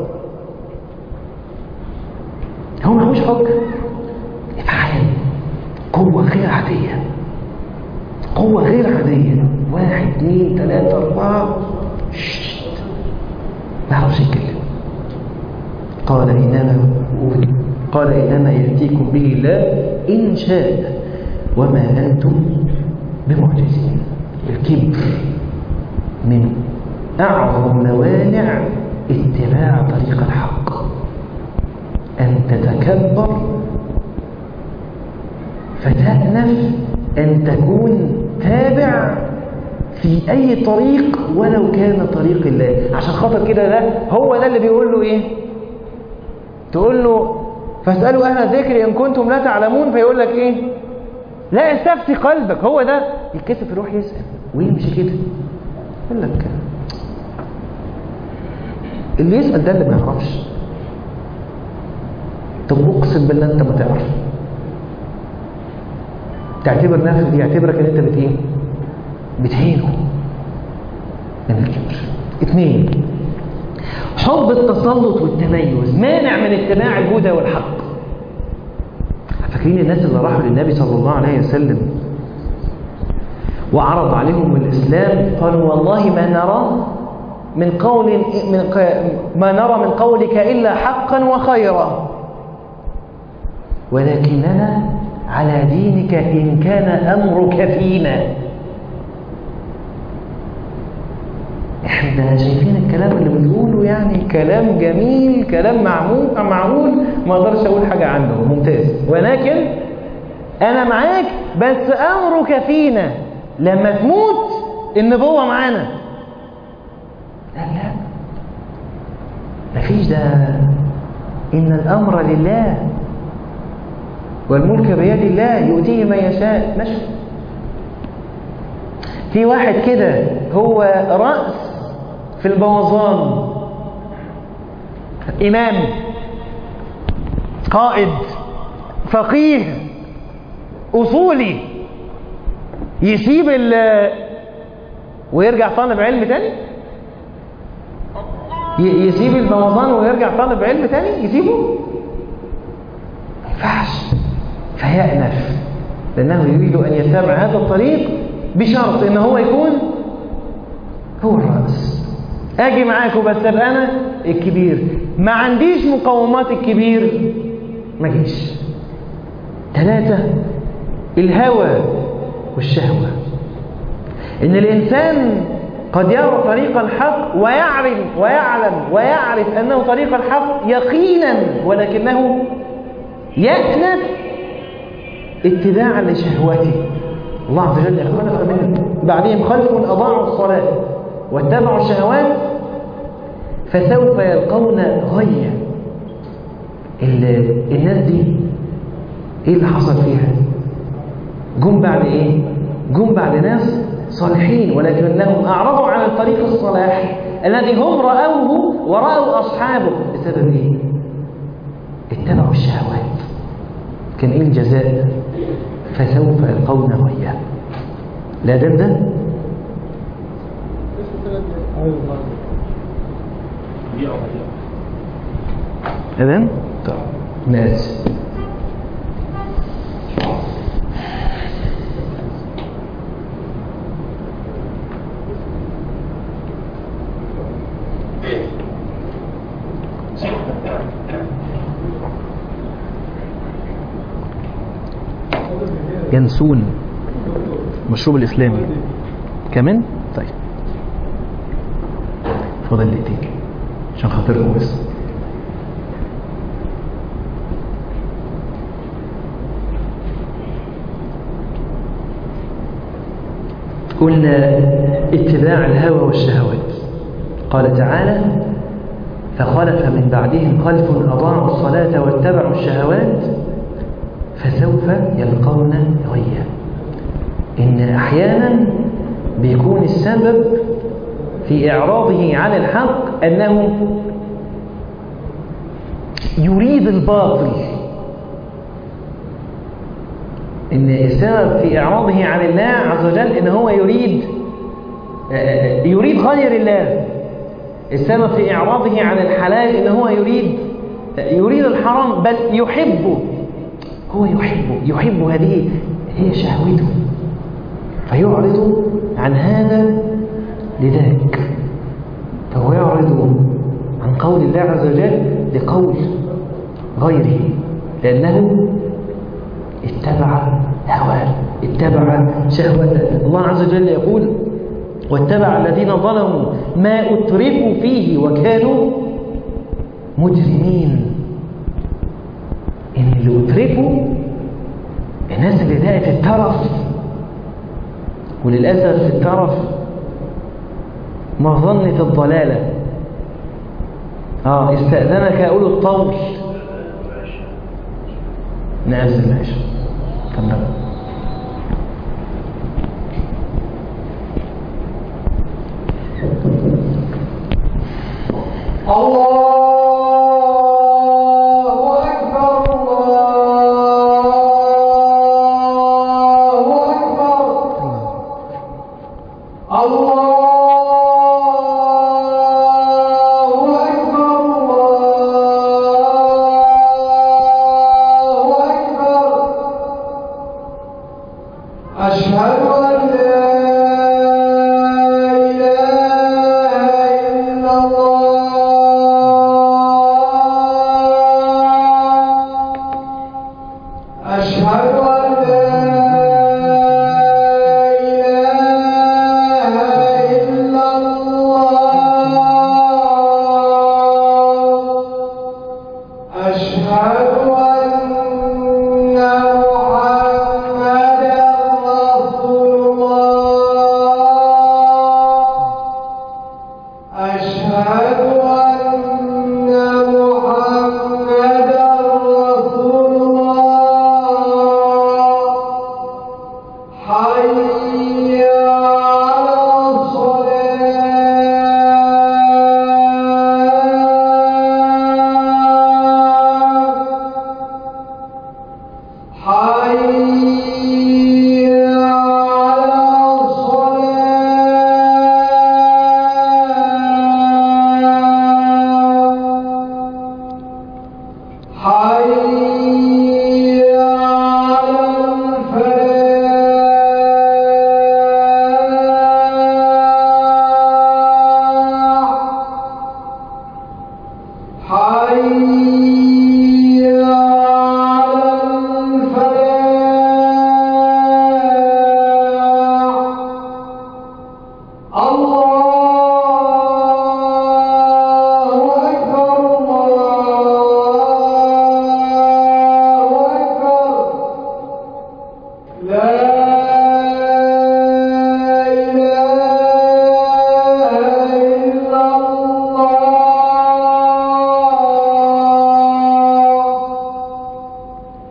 هو ملوش حجة افعل قوة غير عادية قوة غير عادية واحد اثنين ثلاثة أربعة شت ما يعرفش يتكلم قال إنما قال إنما يأتيكم به الله إن شاء وما أنتم بمعجزين الكبر من أعظم موانع اتباع طريق الحق أن تتكبر فتأنف أن تكون تابع في أي طريق ولو كان طريق الله عشان خاطر كده ده هو ده اللي بيقول له إيه تقول له فاسألوا أهل الذكر إن كنتم لا تعلمون فيقول لك إيه لا استفتي قلبك هو ده يتكسف يروح يسأل ويمشي كده يقول لك اللي يسأل ده اللي ما يعرفش طب اقسم بالله انت ما تعرف تعتبر نفسك يعتبرك ان انت بت ايه بتهينه من الكبر اثنين حب التسلط والتميز مانع من اتباع الهدى والحق فاكرين الناس اللي راحوا للنبي صلى الله عليه وسلم وعرض عليهم الإسلام قالوا والله ما نرى من قول من ما نرى من قولك إلا حقا وخيرا ولكننا على دينك إن كان أمرك فينا احنا شايفين الكلام اللي بنقوله يعني كلام جميل كلام معمول معقول ما اقدرش اقول حاجه عنه ممتاز ولكن انا معاك بس امرك فينا لما تموت النبوه معانا لا لا مفيش ده ان الامر لله والملك بيد الله يؤتيه من يشاء ماشي في واحد كده هو رأس في البوظان إمام قائد فقيه أصولي يسيب ال ويرجع طالب علم تاني يسيب البوظان ويرجع طالب علم تاني يسيبه ما ينفعش فيأنف لأنه يريد أن يتبع هذا الطريق بشرط ان هو يكون هو الرأس اجي معاكم بس ابقى انا الكبير ما عنديش مقومات الكبير ما جيش ثلاثة الهوى والشهوة إن الإنسان قد يرى طريق الحق ويعلم ويعلم ويعرف أنه طريق الحق يقينا ولكنه يأنف اتباعا لشهواته الله عز وجل خلق من بعدهم خلف أضاعوا الصلاة واتبعوا الشهوات فسوف يلقون غيا الناس دي ايه اللي حصل فيها جم بعد ايه جم بعد ناس صالحين ولكنهم اعرضوا عن الطريق الصلاح الذي هم رأوه ورأوا أصحابه بسبب ايه اتبعوا الشهوات كان ايه الجزاء فسوف يلقون غيا لا ده ده إذن طيب ماشي ينسون مشروب الإسلامي كمان طيب فاضل دقيقتين عشان خاطركم بس قلنا اتباع الهوى والشهوات قال تعالى فخلف من بعدهم خلف أضاعوا الصلاة واتبعوا الشهوات فسوف يلقون غيا إن أحيانا بيكون السبب في إعراضه عن الحق أنه يريد الباطل إن السبب في إعراضه عن الله عز وجل إن هو يريد يريد غير الله السبب في إعراضه عن الحلال إن هو يريد يريد الحرام بل يحبه هو يحبه يحب هذه هي شهوته فيعرض عن هذا لذاك فهو يعرض عن قول الله عز وجل لقول غيره لأنه اتبع هواه اتبع شهوته الله عز وجل يقول واتبع الذين ظلموا ما أترفوا فيه وكانوا مجرمين إن اللي أترفوا الناس اللي دقت الترف وللأسف الترف مظنة الضلالة آه استأذنك أولو الطول نعم ماشي تمام
الله أكبر الله أكبر الله أكبر الله أكبر أشهد أن لا إله إلا الله أشهد أن لا إله إلا الله أشهد أن محمدا رسول لا إله إلا الله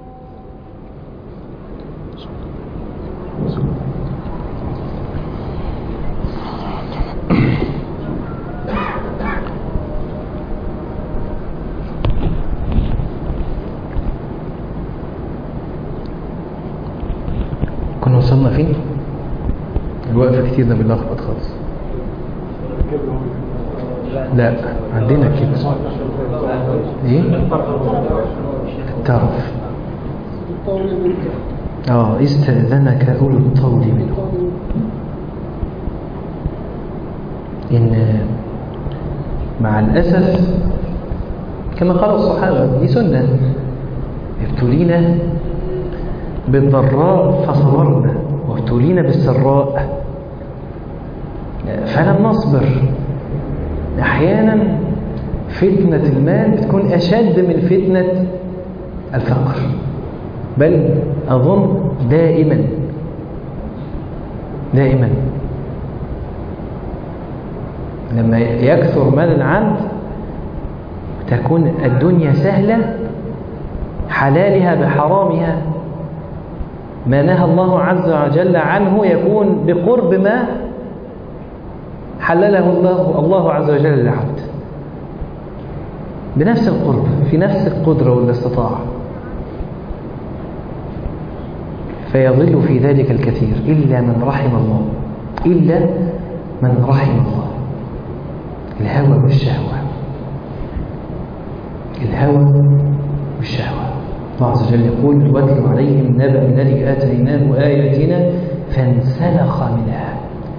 كنا وصلنا فين؟ الوقفة كتير ده بيلخبط خالص لا عندنا كده ايه؟ التعرف اه استأذنك أولو الطول منهم إن مع الأسف كما قال الصحابة دي سنة ابتلينا بالضراء فصبرنا وابتلينا بالسراء فلم نصبر أحيانا فتنة المال بتكون أشد من فتنة الفقر بل أظن دائما دائما لما يكثر مال العبد تكون الدنيا سهلة حلالها بحرامها ما نهى الله عز وجل عنه يكون بقرب ما حلله الله الله عز وجل للعبد بنفس القرب في نفس القدرة والاستطاعة فيضل في ذلك الكثير إلا من رحم الله إلا من رحم الله الهوى والشهوة الهوى والشهوة الله عز وجل يقول واتل عليهم نبأ الذي آتيناه آياتنا فانسلخ منها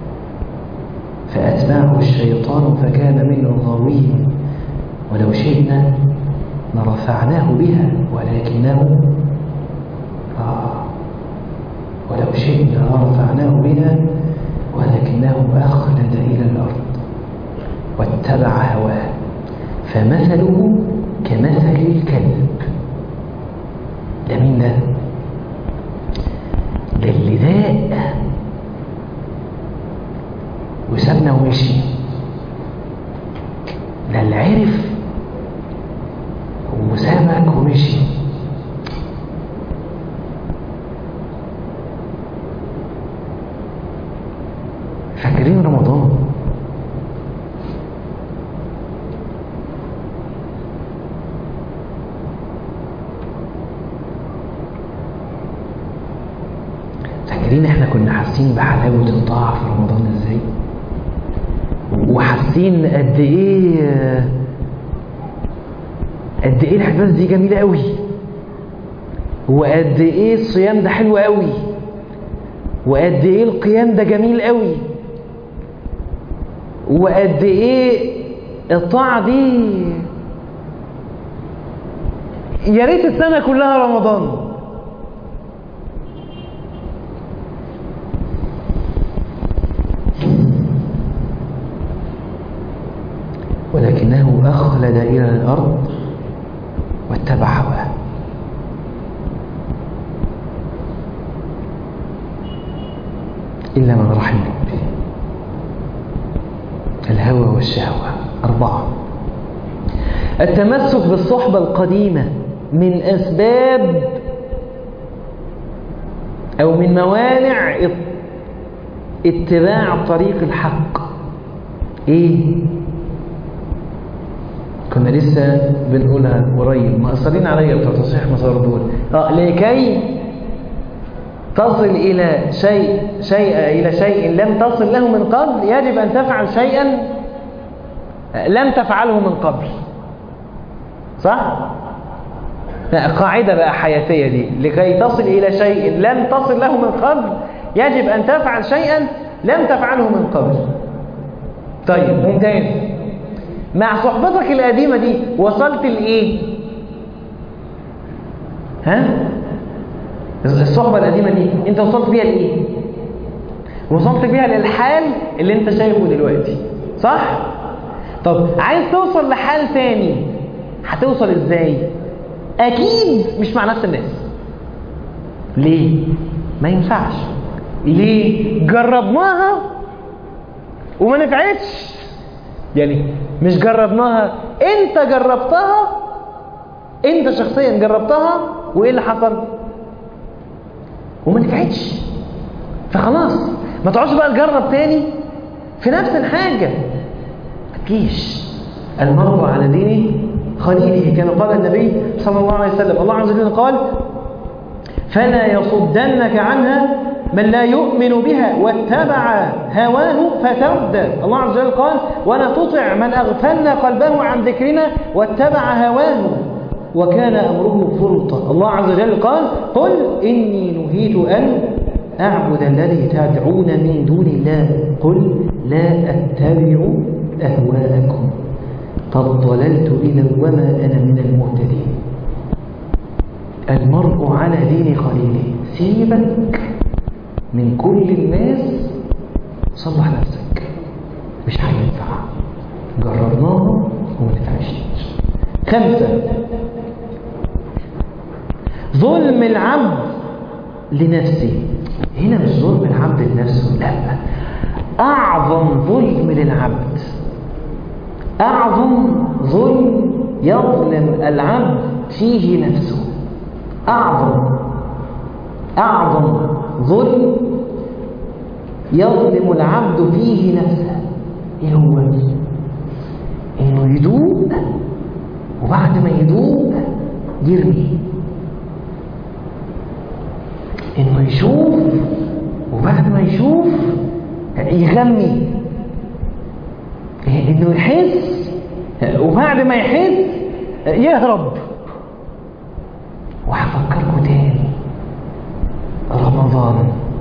فأتبعه الشيطان فكان من الغاوين ولو شئنا لرفعناه بها ولكنه آه ولو شئنا لرفعناه بها ولكنه أخلد إلى الأرض واتبع هواه فمثله كمثل الكلب ده مين ده؟ ده اللي ذاق وسابنا ومشي ده اللي عرف وسابك ومشي فاكرين رمضان فاكرين احنا كنا حاسين بحلاوة الطاعة في رمضان ازاي وحاسين قد ايه قد ايه الحفاظ دي جميلة قوي وقد ايه الصيام ده حلو قوي وقد ايه القيام ده جميل قوي وقد ايه الطاعة دي يا ريت السنة كلها رمضان ولكنه أخلد إلى الأرض واتبع هواه إلا من رحم ربي الهوى والشهوة أربعة التمسك بالصحبة القديمة من أسباب أو من موانع اتباع طريق الحق إيه؟ كنا لسه بنقولها قريب مأثرين عليا بتوع تصحيح مسار دول اه لكي تصل إلى شيء شيء إلى شيء لم تصل له من قبل يجب أن تفعل شيئا لم تفعله من قبل صح؟ قاعدة بقى حياتية دي لكي تصل إلى شيء لم تصل له من قبل يجب أن تفعل شيئا لم تفعله من قبل طيب ممتاز مع صحبتك القديمة دي وصلت لإيه؟ ها؟ الصحبة القديمة دي أنت وصلت بيها لإيه؟ وصلت بيها للحال اللي أنت شايفه دلوقتي صح؟ طب عايز توصل لحال تاني هتوصل إزاي؟ أكيد مش مع نفس الناس ليه؟ ما ينفعش ليه جربناها وما نفعتش يعني مش جربناها انت جربتها انت شخصيا جربتها وايه اللي حصل وما نفعتش فخلاص ما تقعدش بقى تجرب تاني في نفس الحاجة ما تجيش المرء على دين خليله كما قال النبي صلى الله عليه وسلم الله عز وجل قال فلا يصدنك عنها من لا يؤمن بها واتبع هواه فتردى الله عز وجل قال ولا تطع من أغفلنا قلبه عن ذكرنا واتبع هواه وكان أمره فرطا الله عز وجل قال قل إني نهيت أن أعبد الذي تدعون من دون الله قل لا أتبع أهواءكم قد ضللت إذا وما أنا من المهتدين المرء على دين خليله سيبك من كل الناس صلح نفسك مش هينفع جربناها وما نفعش خمسة ظلم العبد لنفسه هنا مش ظلم العبد لنفسه لا أعظم ظلم للعبد أعظم ظلم يظلم العبد فيه نفسه أعظم أعظم ظلم يظلم العبد فيه نفسه إيه هو إنه يدوب وبعد ما يدوب يرمي إنه يشوف وبعد ما يشوف يغمي إنه يحس وبعد ما يحس يهرب وهفكركم تاني رمضان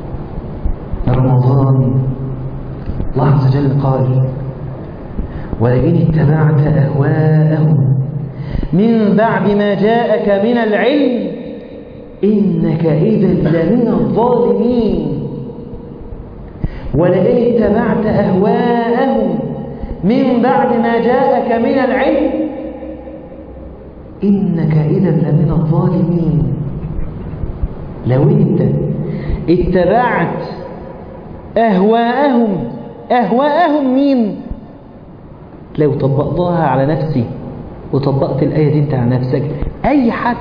رمضان الله عز وجل قال ولئن اتبعت أهواءهم من بعد ما جاءك من العلم إنك إذا لمن الظالمين ولئن اتبعت أهواءهم من بعد ما جاءك من العلم إنك إذا لمن الظالمين لو أنت اتبعت أهواءهم أهواءهم مين لو طبقتها على نفسي وطبقت الآية دي أنت على نفسك أي حد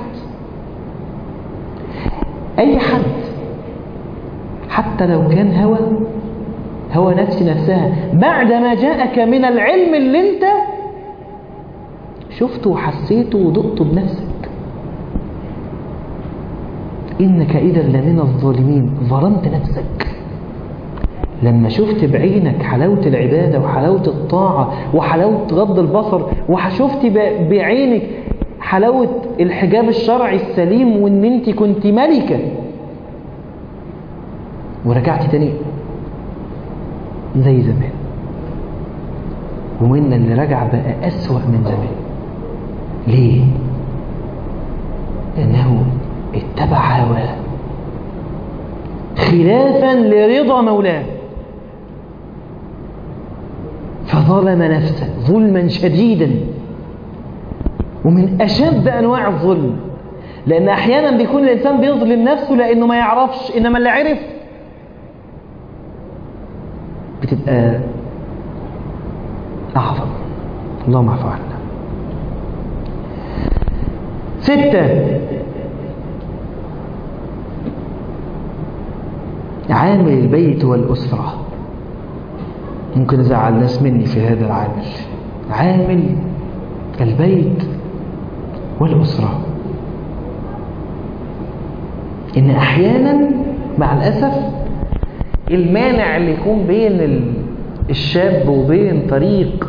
أي حد حتى لو كان هوى هوى نفسي نفسها بعد ما جاءك من العلم اللي انت شفته وحسيته وذقته بنفسك إنك إذا لمن الظالمين ظلمت نفسك لما شفت بعينك حلاوة العبادة وحلاوة الطاعة وحلاوة غض البصر وشفت بعينك حلاوة الحجاب الشرعي السليم وان انت كنت ملكة ورجعت تاني زي زمان ومنا اللي رجع بقى أسوأ من زمان ليه؟ لأنه اتبع هواه خلافا لرضا مولاه فظلم نفسه ظلما شديدا ومن أشد أنواع الظلم لأن أحيانا بيكون الإنسان بيظلم نفسه لأنه ما يعرفش إنما اللي عرف بتبقى أعظم اللهم اعف عنا ستة عامل البيت والأسرة ممكن أزعل ناس مني في هذا العامل عامل البيت والأسرة إن أحيانا مع الأسف المانع اللي يكون بين الشاب وبين طريق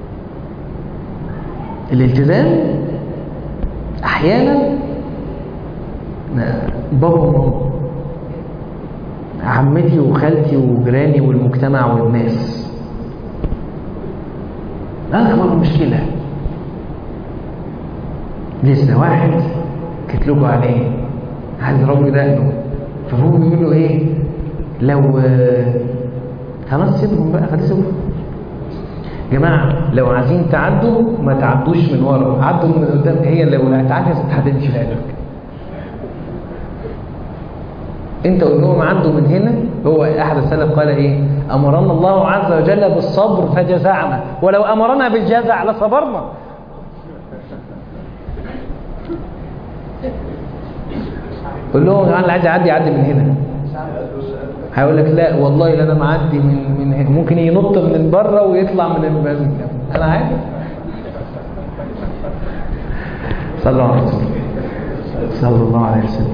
الالتزام أحيانا بابا وماما عمتي وخالتي وجيراني والمجتمع والناس أكبر مشكلة لسه واحد كتلوجوا عليه عايز يضربوا دقنه فهو بيقول له ايه لو خلاص سيبهم بقى خلاص سيبهم يا جماعه لو عايزين تعدوا ما تعدوش من ورا عدوا من قدام هي لو هتعدي هتمشي لقلبك انت قول لهم عدوا من هنا هو احد السلف قال ايه امرنا الله عز وجل بالصبر فجزعنا ولو امرنا بالجزع لصبرنا قول لهم انا اللي عايز يعدي يعدي من هنا هيقول لك لا والله لا انا معدي من من هنا ممكن ينط من بره ويطلع من الباب انا عارف صلى الله عليه وسلم صلى الله عليه وسلم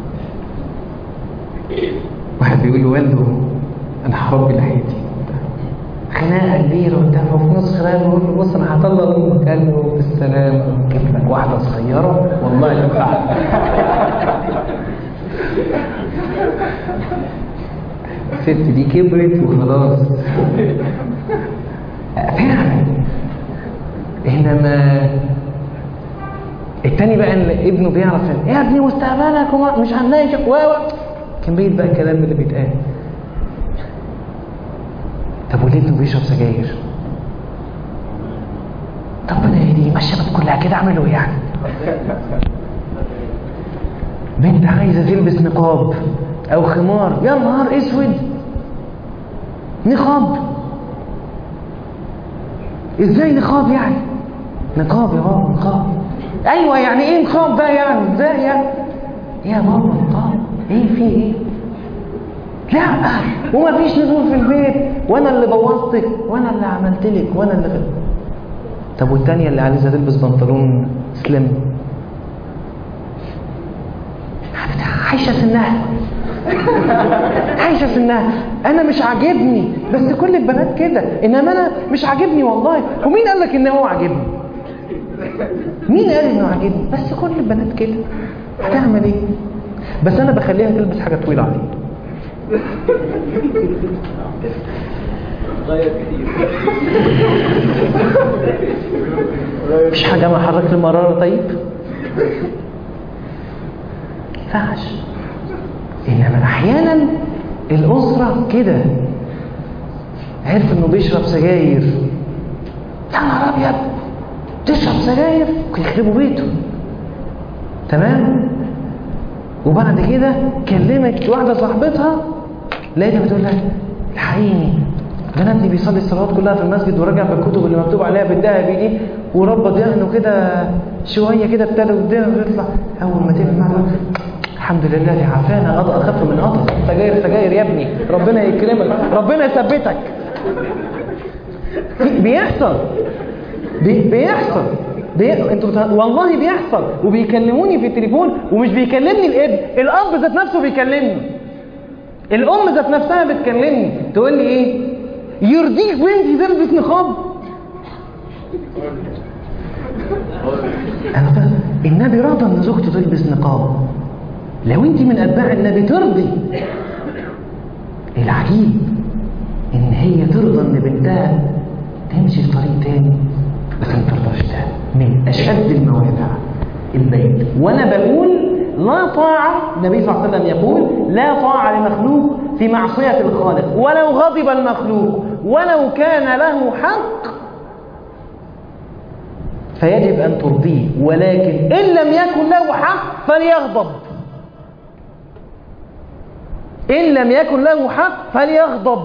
واحد بيقول لوالده انا هربي لحيتي خناقه كبيره وبتاع وفي نص خناقه بيقول له بص انا هطلق امك قال له بالسلامه جيب لك واحده صغيره والله ينفعك الست دي كبرت وخلاص فعلا انما التاني بقى ان ابنه بيعرف إن يا ابني مستقبلك وما مش هنناقشك و و- كمية بقى الكلام اللي بيتقال طب وليه ابنه بيشرب سجاير؟ طب ربنا يهديه ما الشباب كلها كده عملوا ايه يعني؟ بنت عايزه تلبس نقاب او خمار يا نهار اسود نقاب ازاي نقاب يعني نقاب يا بابا نقاب ايوه يعني ايه نقاب بقى يعني ازاي يعني يا بابا نقاب ايه في ايه لا وما فيش نزول في البيت وانا اللي بوظتك وانا اللي عملت لك وانا اللي غلط طب والتانية اللي عايزة تلبس بنطلون سليم عايشة سنها عايشة سنها انا مش عاجبني بس كل البنات كده انما انا مش عاجبني والله ومين قال لك ان هو عاجبني مين قال انه عاجبني بس كل البنات كده هتعمل ايه بس انا بخليها تلبس حاجه طويله عليه
غير كتير
مش حاجه ما حرك المراره طيب ينفعش انما احيانا الاسره كده عرف انه بيشرب سجاير يا نهار ابيض تشرب سجاير ممكن يخربوا بيته تمام وبعد كده كلمت واحده صاحبتها لقيتها بتقول لها الحقيني ده ابني بيصلي الصلوات كلها في المسجد وراجع بالكتب اللي مكتوب عليها بالذهبي دي وربط دقنه كده شويه كده ابتدى قدامه ويطلع اول ما تقفل معاه الحمد لله دي عافانا قضى اخف من قطر سجاير سجاير يا ابني ربنا يكرمك ربنا يثبتك بيحصل بي... بيحصل بي... انتوا بت... والله بيحصل وبيكلموني في التليفون ومش بيكلمني الابن الاب ذات نفسه بيكلمني الام ذات نفسها بتكلمني تقول لي ايه يرضيك بنتي تلبس نقاب انا فاهم النبي رضى ان زوجته تلبس نقاب لو انت من اتباع النبي ترضي العجيب ان هي ترضى ان بنتها تمشي في طريق تاني بس ما ترضاش ده من اشد الموانع البيت وانا بقول لا طاعة النبي صلى الله عليه وسلم يقول لا طاعة لمخلوق في معصية الخالق ولو غضب المخلوق ولو كان له حق فيجب أن ترضيه ولكن إن لم يكن له حق فليغضب إن لم يكن له حق فليغضب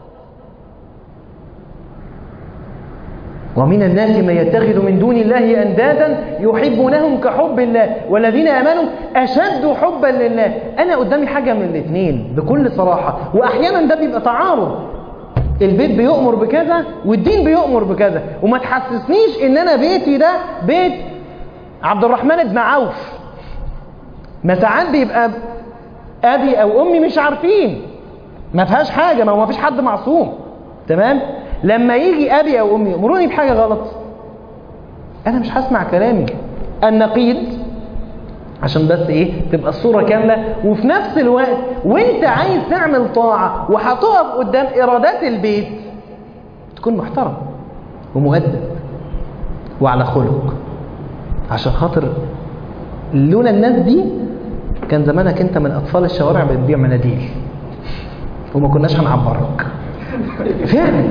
ومن الناس من يتخذ من دون الله أندادا يحبونهم كحب الله والذين آمنوا أشد حبا لله أنا قدامي حاجة من الاثنين بكل صراحة وأحيانا ده بيبقى تعارض البيت بيؤمر بكذا والدين بيؤمر بكذا وما تحسسنيش ان انا بيتي ده بيت عبد الرحمن بن عوف ما ساعات بيبقى ابي او امي مش عارفين ما فيهاش حاجه ما هو ما فيش حد معصوم تمام لما يجي ابي او امي يامروني بحاجه غلط انا مش هسمع كلامي النقيض عشان بس ايه تبقى الصورة كاملة وفي نفس الوقت وانت عايز تعمل طاعة وهتقف قدام ارادات البيت تكون محترم ومؤدب وعلى خلق عشان خاطر لولا الناس دي كان زمانك انت من اطفال الشوارع بتبيع مناديل وما كناش هنعبرك فعلا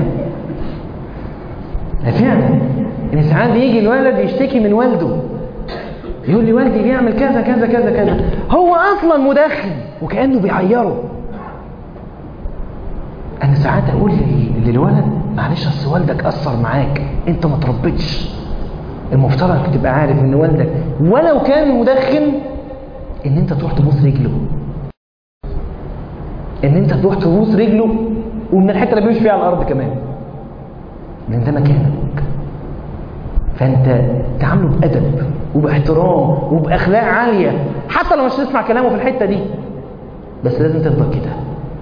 فعلا ان ساعات يجي الولد يشتكي من والده يقول لي والدي بيعمل كذا كذا كذا كذا هو اصلا مدخن وكانه بيعيره انا ساعات اقول لل- للولد معلش اصل والدك اثر معاك انت ما تربيتش المفترض تبقى عارف ان والدك ولو كان مدخن ان انت تروح تبوس رجله ان انت تروح تبوس رجله ومن الحته اللي بيمشي فيها على الارض كمان لان ده مكانك فانت تعامله بادب وباحترام وباخلاق عاليه حتى لو مش تسمع كلامه في الحته دي بس لازم تفضل كده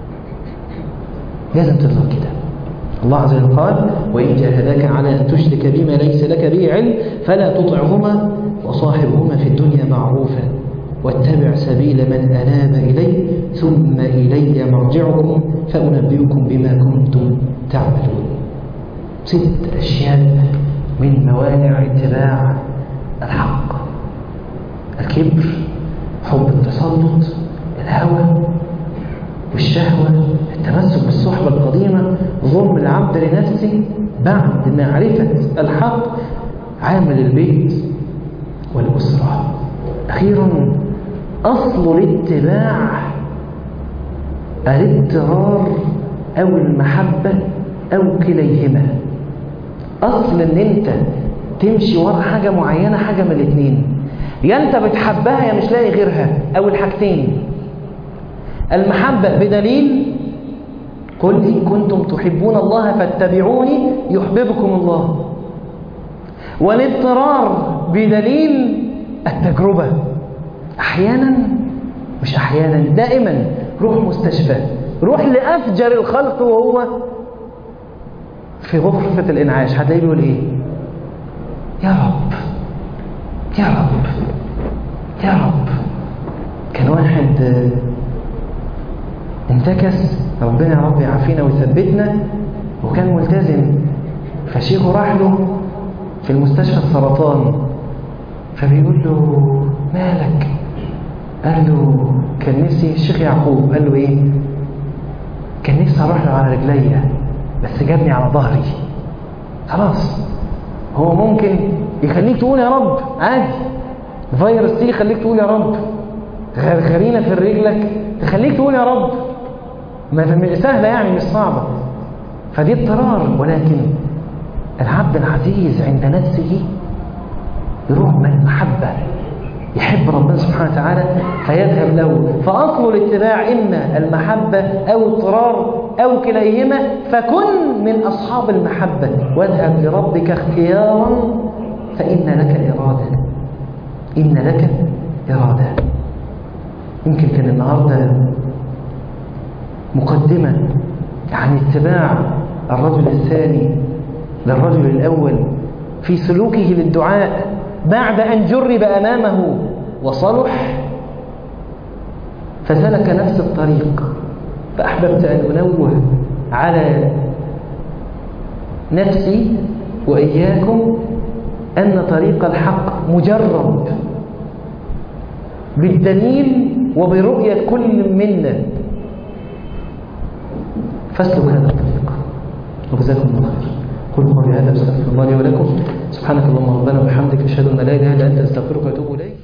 لازم تفضل كده الله عز وجل قال وإن جاهداك على أن تشرك بما ليس لك به علم فلا تطعهما وصاحبهما في الدنيا معروفا واتبع سبيل من أناب إلي ثم إلي مرجعكم فأنبئكم بما كنتم تعملون ست أشياء من موانع اتباع الحق الكبر حب التسلط الهوى والشهوة التمسك بالصحبة القديمة ظلم العبد لنفسه بعد معرفة الحق عامل البيت والأسرة أخيرا أصل الاتباع الاضطرار أو المحبة أو كليهما أصل إن أنت تمشي ورا حاجة معينة حاجة من الاتنين يا أنت بتحبها يا مش لاقي غيرها أو الحاجتين المحبة بدليل قل إن كنتم تحبون الله فاتبعوني يحببكم الله والاضطرار بدليل التجربة أحيانا مش أحيانا دائما روح مستشفى روح لأفجر الخلق وهو في غرفة الإنعاش هتلاقيه بيقول إيه يا رب يا رب يا رب كان واحد آه، انتكس ربنا يا رب يعافينا ويثبتنا وكان ملتزم فشيخه راح له في المستشفى السرطان فبيقول له مالك قال له كان نفسي الشيخ يعقوب قال له ايه كان نفسي اروح له على رجليا بس جابني على ظهري خلاص هو ممكن يخليك تقول يا رب عادي فيروس تيجي يخليك تقول يا رب غرغرينه في رجلك تخليك تقول يا رب ما ما- سهله يعني مش صعبه فدي اضطرار ولكن العبد العزيز عند نفسه يروح من المحبه يحب ربنا سبحانه وتعالى فيذهب له فأصل الاتباع إما المحبة أو اضطرار أو كليهما فكن من أصحاب المحبة واذهب لربك اختيارا فإن لك إرادة إن لك إرادة يمكن كان النهاردة مقدمة عن اتباع الرجل الثاني للرجل الأول في سلوكه للدعاء بعد أن جرب أمامه وصلح فسلك نفس الطريق فأحببت أن أنوه على نفسي وإياكم أن طريق الحق مجرب بالدليل وبرؤية كل منا فاسلك هذا الطريق وجزاكم الله خير قولوا قولي هذا استغفر الله لي ولكم سبحانك اللهم ربنا وبحمدك اشهد ان لا اله الا انت استغفرك واتوب اليك